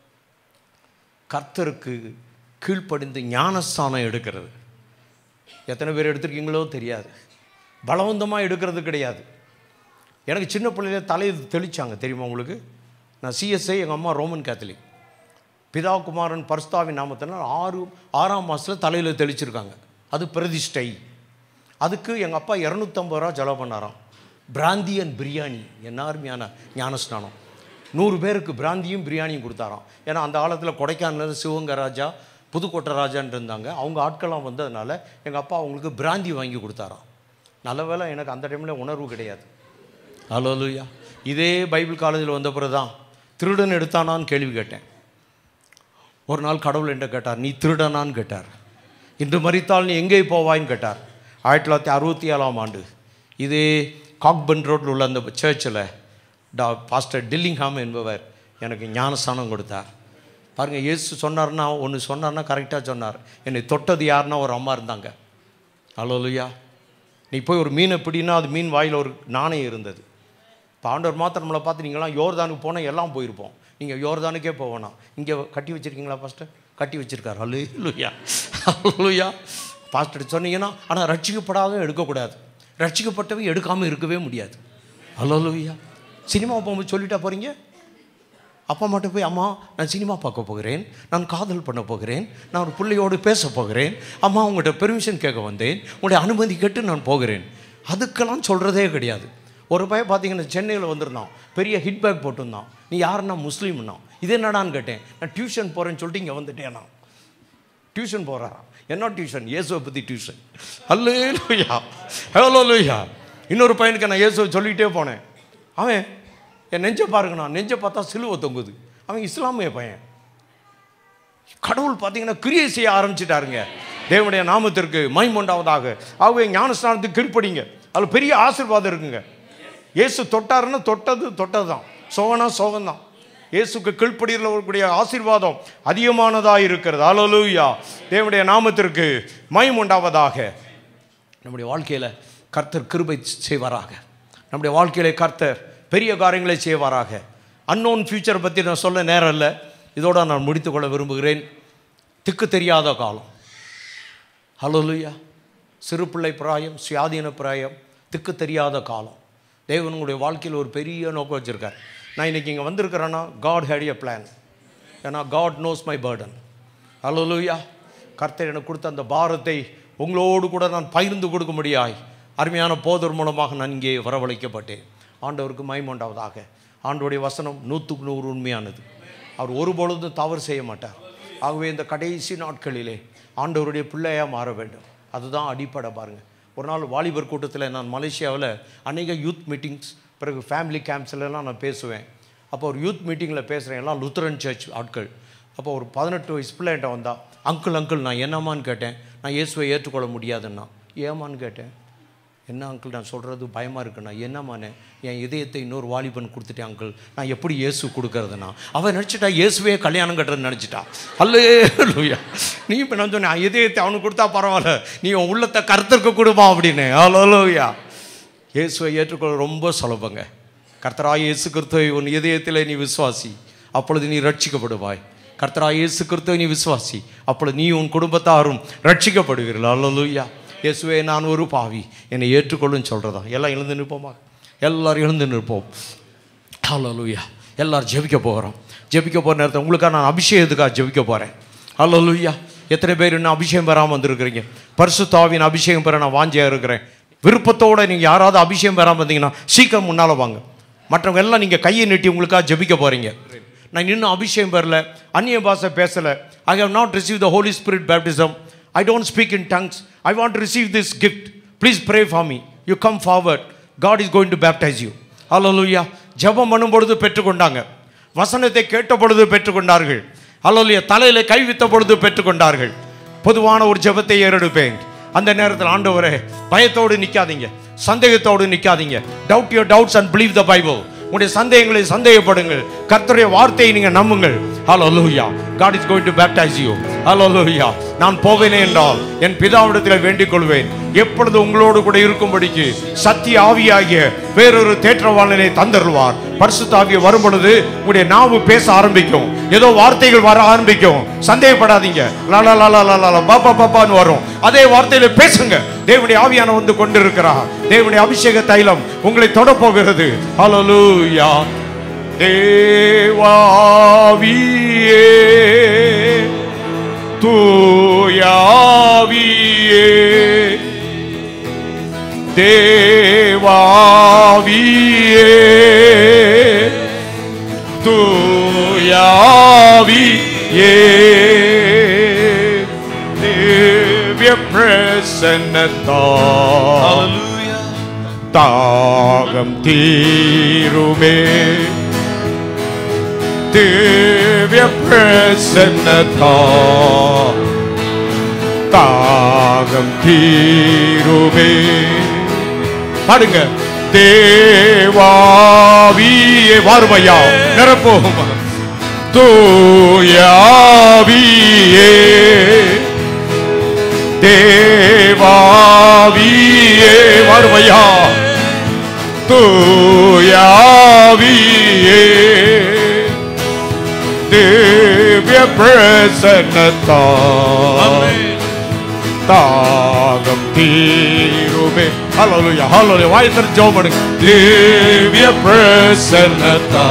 கர்த்தருக்கு கீழ்ப்படிந்து ஞானஸ்தானம் எடுக்கிறது எத்தனை பேர் எடுத்திருக்கீங்களோ தெரியாது பலவந்தமாக எடுக்கிறது கிடையாது எனக்கு சின்ன பிள்ளையில தலையை தெளிச்சாங்க தெரியுமா உங்களுக்கு நான் சிஎஸ்ஐ எங்கள் அம்மா ரோமன் கேத்தலிக் பிதா குமாரன் பரிஸ்தாவின் நாமத்தினால் ஆறு ஆறாம் மாதத்தில் தலையில் தெளிச்சிருக்காங்க அது பிரதிஷ்டை அதுக்கு எங்கள் அப்பா இரநூத்தம்பது ரூபா செலவு பண்ணாராம் பிராந்தி அண்ட் பிரியாணி என்ன அருமையான ஞானஸ்நானம் நூறு பேருக்கு பிராந்தியும் பிரியாணியும் கொடுத்தாராம் ஏன்னா அந்த காலத்தில் கொடைக்கானல் சிவகங்கை ராஜா புதுக்கோட்டை ராஜான்னு இருந்தாங்க அவங்க ஆட்கள்லாம் வந்ததுனால எங்கள் அப்பா அவங்களுக்கு பிராந்தி வாங்கி கொடுத்தாராம் நல்ல வேளை எனக்கு அந்த டைமில் உணர்வு கிடையாது ஹalleluya இதே பைபிள் காலேஜில் வந்த பிறகு தான் திருடன் எடுத்தானான்னு கேள்வி கேட்டேன் ஒரு நாள் கடவுள் என்ன கேட்டார் நீ திருடனான்னு கேட்டார் இன்று மறித்தால் நீ எங்கே போவாய்ன்னு கேட்டார் ஆயிரத்தி தொள்ளாயிரத்தி அறுபத்தி ஏழாம் ஆண்டு இதே காக்பன் ரோட்டில் உள்ள அந்த சர்ச்சில் டா பாஸ்டர் டில்லிங்ஹாம் என்பவர் எனக்கு ஞானஸ்தானம் கொடுத்தார் பாருங்கள் இயேசு சொன்னார்னா ஒன்று சொன்னார்னா கரெக்டாக சொன்னார் என்னை தொட்டது யாருன்னா ஒரு அம்மா இருந்தாங்க அலோலுயா நீ போய் ஒரு மீனை பிடினா அது மீன் வாயில் ஒரு நாணயம் இருந்தது இப்போ ஆண்டவர் மாத்திரம் நம்மளை பார்த்து நீங்களாம் யோர்தானுக்கு போனால் எல்லாம் போயிருப்போம் நீங்கள் யோர்தானுக்கே போவேணாம் இங்கே கட்டி வச்சுருக்கீங்களா பாஸ்டர் கட்டி வச்சுருக்காரு அல்லுயா அல்லுயா பாஸ்டர் சொன்னீங்கன்னா ஆனால் ரட்சிக்கப்படாத எடுக்கக்கூடாது ரட்சிக்கப்பட்டவை எடுக்காமல் இருக்கவே முடியாது அல்லலுயா சினிமா போகும்போது சொல்லிட்டா போகிறீங்க அப்பா மட்டும் போய் அம்மா நான் சினிமா பார்க்க போகிறேன் நான் காதல் பண்ண போகிறேன் நான் ஒரு பிள்ளையோடு பேச போகிறேன் அம்மா உங்கள்கிட்ட பெர்மிஷன் கேட்க வந்தேன் உங்களுடைய அனுமதி கேட்டு நான் போகிறேன் அதுக்கெல்லாம் சொல்கிறதே கிடையாது ஒரு பையன் பார்த்தீங்கன்னா சென்னையில் வந்திருந்தான் பெரிய ஹிட் பேக் போட்டிருந்தான் நீ யாருன்னா முஸ்லீம்னா இது என்னடான்னு கேட்டேன் நான் டியூஷன் போகிறேன்னு சொல்லிட்டு இங்கே வந்துட்டேன் நான் டியூஷன் போகிறாராம் என்ன டியூஷன் இயேசுவை பற்றி டியூஷன் அல்லே லூயா ஹலோ லூயா இன்னொரு பையனுக்கு நான் இயேசுவை சொல்லிகிட்டே போனேன் அவன் என் நெஞ்சை பாருங்கண்ணா நெஞ்சை பார்த்தா சிலுவை தொங்குது அவன் இஸ்லாமிய பையன் கடவுள் பார்த்தீங்கன்னா கிரியை செய்ய ஆரம்பிச்சிட்டாருங்க தேவனுடைய நாமத்திற்கு மைமொண்டாவதாக ஆகவே ஞானஸ்தானத்துக்கு கீழ்ப்படிங்க அதில் பெரிய ஆசீர்வாதம் இருக்குங்க இயேசு தொட்டாருன்னா தொட்டது தொட்டது தான் சோகனா சோகம்தான் இயேசுக்கு கீழ்ப்படியில் வரக்கூடிய ஆசீர்வாதம் அதிகமானதாக இருக்கிறது அலலூயா தேவனுடைய நாமத்திற்கு மயம் உண்டாவதாக நம்முடைய வாழ்க்கையில் கர்த்தர் கிருபை செய்வாராக நம்முடைய வாழ்க்கையில கர்த்தர் பெரிய காரியங்களை செய்வாராக அன்னோன் ஃபியூச்சரை பற்றி நான் சொல்ல நேரம் இல்லை இதோட நான் முடித்துக்கொள்ள விரும்புகிறேன் திக்கு தெரியாத காலம் ஹலோலுயா சிறு பிள்ளை பிராயம் சுயாதீன பிராயம் திக்கு தெரியாத காலம் தேவன் உங்களுடைய வாழ்க்கையில் ஒரு பெரிய நோக்கம் வச்சுருக்கார் நான் இன்றைக்கி இங்கே வந்திருக்கிறேன்னா காட் ஹேட் எ பிளான் ஏன்னா God knows my burden hallelujah கர்த்தர் எனக்கு கொடுத்த அந்த பாரத்தை உங்களோடு கூட நான் பகிர்ந்து கொடுக்க முடியாய் அருமையான போதர் மூலமாக நான் இங்கே வரவழைக்கப்பட்டேன் ஆண்டவருக்கு மைமோண்டாவதாக ஆண்டவருடைய வசனம் நூற்றுக்கு நூறு உண்மையானது அவர் ஒருபொழுதும் தவறு செய்ய மாட்டார் ஆகவே இந்த கடைசி நாட்களிலே ஆண்டவருடைய பிள்ளையாக மாற வேண்டும் அதுதான் அடிப்படை பாருங்கள் ஒரு நாள் வாலிபர் கூட்டத்தில் நான் மலேசியாவில் அநேக யூத் மீட்டிங்ஸ் பிறகு ஃபேமிலி கேம்ப்ஸ்லாம் நான் பேசுவேன் அப்போ ஒரு யூத் மீட்டிங்கில் பேசுகிறேன் எல்லாம் லுத்தரன் சர்ச் ஆட்கள் அப்போ ஒரு பதினெட்டு வயசு பிள்ளைகிட்ட வந்தா அங்கிள் அங்கிள் நான் என்னம்மான்னு கேட்டேன் நான் இயேசுவை ஏற்றுக்கொள்ள முடியாதுன்னா ஏமான்னு கேட்டேன் என்ன அங்கிள் நான் சொல்கிறது பயமாக இருக்குண்ணா என்னம்மாண்ணே என் இதயத்தை இன்னொரு வாலிபன் கொடுத்துட்டேன் அங்கிள் நான் எப்படி இயேசு கொடுக்கறதுண்ணா அவன் நினச்சிட்டா இயேசுவே கல்யாணம் கட்டுறதுன்னு நினச்சிட்டா அல்லே லூயா நீ இப்போ நான் சொன்னேன் இதயத்தை அவனுக்கு கொடுத்தா பரவாயில்ல நீ உன் உள்ளத்தை கருத்திற்கு கொடுமா அப்படின்னு அலோலோயா இயேசுவை ஏற்றுக்கொள்ள ரொம்ப சுலபங்க கர்த்தராய் இயேசு கிறிஸ்துவை உன் இதயத்தில் நீ விசுவாசி அப்பொழுது நீ ரட்சிக்கப்படுவாய் கர்த்தராய் இயேசு கிறிஸ்துவை நீ விசுவாசி அப்பொழுது நீ உன் குடும்பத்தாரும் ரட்சிக்கப்படுவீர்கள் அல்லலூயா இயேசுவே நான் ஒரு பாவி என்னை ஏற்றுக்கொள்ளுன்னு சொல்கிறதா எல்லாம் எழுந்து நிற்போமா எல்லாரும் எழுந்து நிற்போம் ஹalleluya எல்லாரும் ஜெபிக்க போகிறோம் ஜெபிக்க போகிற நேரத்தில் உங்களுக்காக நான் அபிஷேகத்துக்காக ஜெபிக்க போகிறேன் ஹalleluya எத்தனை பேர் இன்னும் அபிஷேகம் பெறாமல் வந்திருக்கிறீங்க பரிசுத்தாவின் அபிஷேகம் பெற நான் வாஞ்சியாக இருக்கிறேன் விருப்பத்தோடு நீங்கள் யாராவது அபிஷேகம் பெறாமல் வந்தீங்கன்னா சீக்கிரம் முன்னால் வாங்க மற்றவங்க எல்லாம் நீங்கள் கையை நீட்டி உங்களுக்காக ஜெபிக்க போகிறீங்க நான் இன்னும் அபிஷேகம் பெறல அந்நிய பாஷை பேசலை I have not receive the holy spirit baptism I don't speak in tongues I want receive this gift please pray for me you come forward God is going to baptize you hallelujah ஜெபம் பண்ணும் பொழுது பெற்றுக்கொண்டாங்க வசனத்தை கேட்ட பொழுது பெற்றுக்கொண்டார்கள் அல்லலுயா தலையில் கை வித்த பொழுது பெற்றுக்கொண்டார்கள் பொதுவான ஒரு ஜெபத்தை ஏறெடுப்பேன் அந்த நேரத்தில் ஆண்டவரே பயத்தோடு நிற்காதீங்க சந்தேகத்தோடு நிற்காதீங்க doubt your doubts and believe the Bible உங்களுடைய சந்தேகங்களை சந்தேகப்படுங்கள் கர்த்தருடைய வார்த்தையை நீங்க நம்புங்கள் ஹalleluya God is going to baptize you ஹalleluya நான் போவேனே என்றால் என் பிதாவிடத்தில் வேண்டிக் கொள்வேன் எப்பொழுது உங்களோடு கூட இருக்கும்படிக்கு சத்திய ஆவியாகிய வேறொரு தேற்றவாளனை தந்தருள்வார் பரிசுத்த ஆவிய வரும் பொழுது உங்களுடைய நாவு பேச ஆரம்பிக்கும் ஏதோ வார்த்தைகள் வர ஆரம்பிக்கும் சந்தேகப்படாதீங்க லாலா லாலா லாலா பாப்பா பாப்பான்னு வரும் அதே வார்த்தையில பேசுங்க தேவனுடைய ஆவியான வந்து கொண்டிருக்கிறார் தேவனுடைய அபிஷேக தைலம் உங்களை தொட போகிறது ஹalleluya தேவாவியே தூயாவியே தேவாவியே தூயாவியே திவ்ய பிரசன்னத்தா தாகம் தீருமே திவ்ய பிரசன்னதா தாகம் தீருமே பாடுங்க தேவாவியே வாருமையா நிரப்போம் தூயாவியே தேவாவியே வாருமையா தூயாவியே திவ்ய பிரசன்னத்தா தாகம் தீருமே ஹalleluya ஹalleluya வாய் திறந்து ஜெபம் பண்ணுங்க திவ்ய பிரசன்னத்தா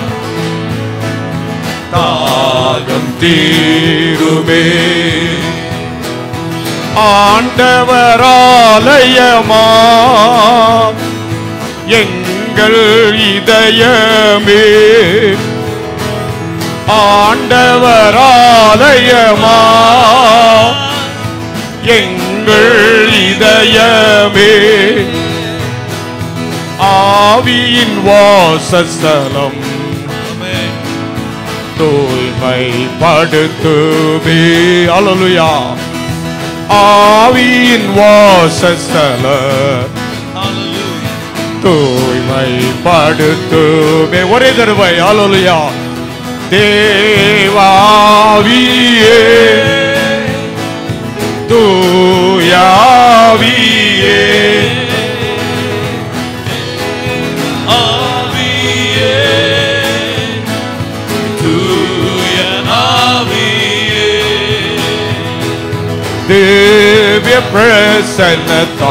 தாகம் தீருமே ஆண்டவராலயமா எங்கள் இதயமே ஆண்டவராலயமா எங்கள் இதயமே ஆவியின் வாசஸ்தலம் தூய்மைப்படுத்துமே அலலுயா ஆவியின் வாசஸ்தலம் தூய்மைப்படுத்துமே ஒரே தருவை அலலுயா தேவாவியே தூயாவியே திவ்ய பிரசன்னத்தா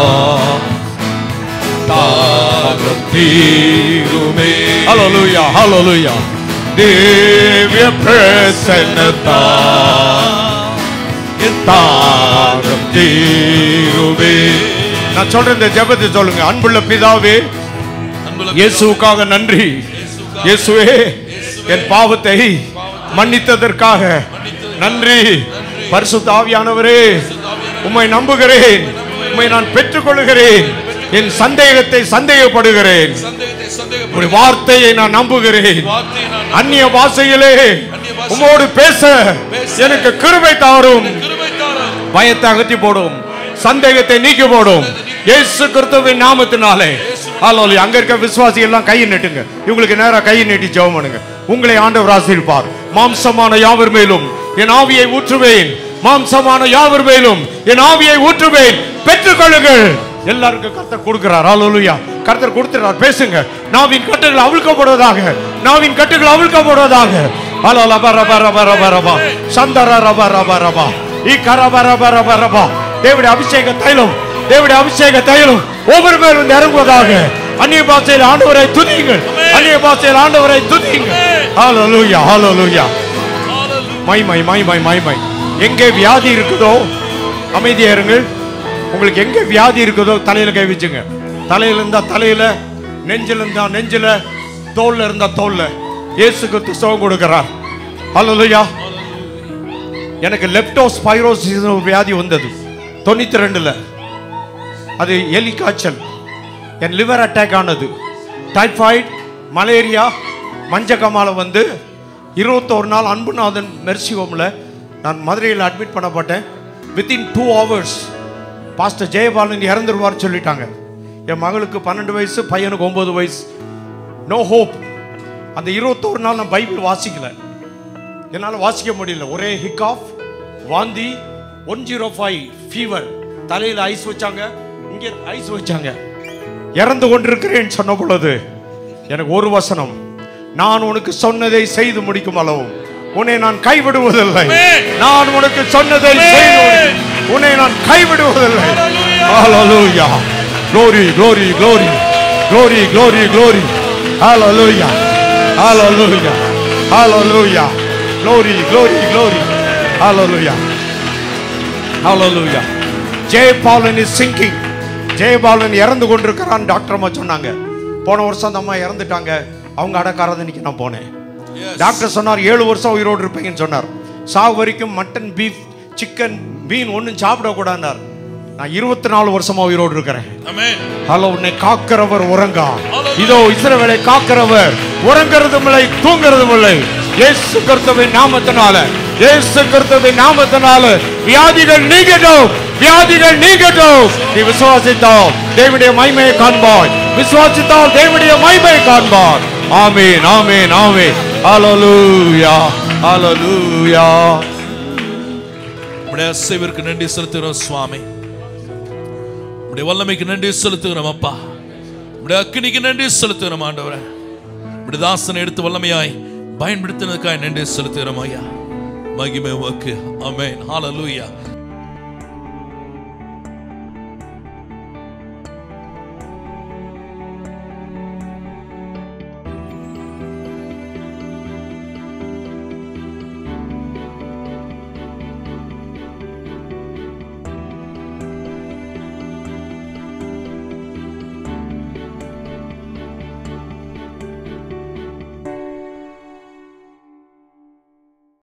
தாகம் தீருமே ஹalleluya ஹalleluya திவ்ய பிரசன்னத்தா தாகம் தீருமே நான் சொல்ற இந்த ஜெபத்தை சொல்லுங்க அன்புள்ள பிதாவே அன்புள்ள இயேசுவுக்காக நன்றி இயேசுவே என் பாவத்தை மன்னித்ததற்காக நன்றி பரிசுத்த ஆவியானவரே உம்மை நம்புகிறேன் உம்மை நான் பெற்றுக்கொள்கிறேன் என் சந்தேகத்தை சந்தேகப்படுகிறேன் சந்தேகத்தை சந்தேகப்படும் உம்முடைய வார்த்தையை நான் நம்புகிறேன் வார்த்தையை நான் அந்நிய பாஷையிலே உம்மோடு பேச எனக்கு கிருபை தாரும் கிருபை தாரும் பயத்தை அகற்றி போடும் சந்தேகத்தை நீக்கி போடும் இயேசு கிறிஸ்துவின் நாமத்தினாலே ஹalleluya அங்க இருக்க விசுவாசி எல்லாம் கையை நீட்டுங்க இவங்களுக்கு நேரா கையை நீட்டி ஜெபம் பண்ணுங்க உங்களை ஆண்டவர் ஆசீர்வார் மாம்சமான யாவர் மேலும் என் ஆவியை ஊற்றுவேன் மாம்சமான யாவர் மேலும் என் ஆவியை ஊற்றுவேன் பெற்றுக்கொள்ளுங்கள் எல்லாருக்கும் கர்த்தர் கொடுக்கிறார் ஹalleluya கர்த்தர் கொடுத்துறார் பேசுங்க நாவின் கட்டுகள் அவிழ்க்கப்படுவதாக நாவின் கட்டுகள் அவிழ்க்கப்படுவதாக ஹalleluya ரப ரப ரப ரப ரப சந்தர ரப ரப ரப இ கரப ரப ரப ரப தேவனுடைய அபிஷேக தைலம் தேவனுடைய அபிஷேக தைலம் ஒவ்வொரு மேலும் இறங்குவதாக அந்நிய பாஷையில் ஆண்டவரை துதியுங்கள் அந்நிய பாஷையில் ஆண்டவரை துதியுங்கள் ஹalleluya ஹalleluya மைமை மைமை மைமை எங்கே வியாதி இருக்குதோ அமைதியா இருங்கள் உங்களுக்கு எங்க வியாதி இருக்குதோ தலையில கை வச்சுங்க தலையில இருந்தா தலையில நெஞ்சில இருந்தா நெஞ்சில தோல்ல இருந்தா தோல்ல இயேசு கிறிஸ்து சுகம் கொடுக்கிறார் ஹalleluya எனக்கு லெப்டோஸ்பைரோசிஸ் ஒரு வியாதி வந்தது தொண்ணூத்தி ரெண்டுல அது எலி காய்ச்சல் என் லிவர் அட்டாக் ஆனது டைஃபாய்டு மலேரியா மஞ்சக்கமால வந்து இருபத்தோரு நாள் அன்புநாதன் மெர்சி ஹோமில் நான் மதுரையில் அட்மிட் பண்ணப்பட்டேன் within two hours pastor Jayapalan இறந்துருவார் சொல்லிட்டாங்க என் மகளுக்கு பன்னெண்டு வயசு பையனுக்கு ஒன்பது வயசு நோ ஹோப் அந்த இருபத்தோரு நாள் நான் பைபிள் வாசிக்கல என்னால் வாசிக்க முடியல ஒரே ஹிக் ஆஃப் வாந்தி ஒன் ஜீரோ ஃபைவ் ஃபீவர் தலையில் ஐஸ் வச்சாங்க இங்கே ஐஸ் வச்சாங்க இறந்து கொண்டிருக்கிறேன் சொன்ன பொழுது எனக்கு ஒரு வசனம் நான் உனக்கு சொன்னதை செய்து முடிக்கும் அளவும் உன்னை நான் கைவிடுவதில்லை நான் உனக்கு சொன்னதை செய்து முடிக்கும். உன்னை நான் கைவிடுவதில்லை hallelujah glory glory glory glory glory glory hallelujah hallelujah hallelujah glory glory glory hallelujah hallelujah Jayapalan is singing Jayapalan இறந்து கொண்டிருக்கிறான் டாக்டர் அம்மா சொன்னாங்க போன வருஷம் அந்த அம்மா இறந்துட்டாங்க அவங்க அடக்காரதனிக்கு நான் போனேன் டாக்டர் சொன்னார் ஏழு வருஷம் உயிரோடு இருப்பீங்கன்னு சொன்னார் சாவு வரைக்கும் மட்டன் பீஃப் சிக்கன் மீன் ஒன்றும் சாப்பிடக்கூடாதுனார் நான் இருபத்தி நாலு வருஷமா உயிரோடு இருக்கிறேன் ஆமென் ஹலோ உன்னை காக்கிறவர் உறங்கா இதோ இஸ்ரவேலை காக்கிறவர் உறங்குறதும் இல்லை தூங்குறதும் இல்லை இயேசு கிறிஸ்துவின் நாமத்தினால இயேசு கிறிஸ்துவின் நாமத்தினால வியாதிகள் நீங்கட்டும் வியாதிகள் நீங்கட்டும் நீ விசுவாசித்தால் தேவனுடைய மகிமையை காண்பாய் விசுவாசித்தால் தேவனுடைய மகிமையை காண்பார் ஆமென் ஆமென் ஆமென் ஹalleluya ஹalleluya உடைய அசைவிற்கு நன்றி செலுத்துகிறோம் சுவாமி உடைய வல்லமைக்கு நன்றி செலுத்துகிறோம் அப்பா உடைய அக்கினிக்கு நன்றி செலுத்துகிறோம் ஆண்டவரே உடைய தாசனை எடுத்து வல்லமையாய் பயன்படுத்தினதுக்காய் நன்றி செலுத்துகிறோம் ஐயா மகிமை உமக்கு ஆமென் ஹalleluya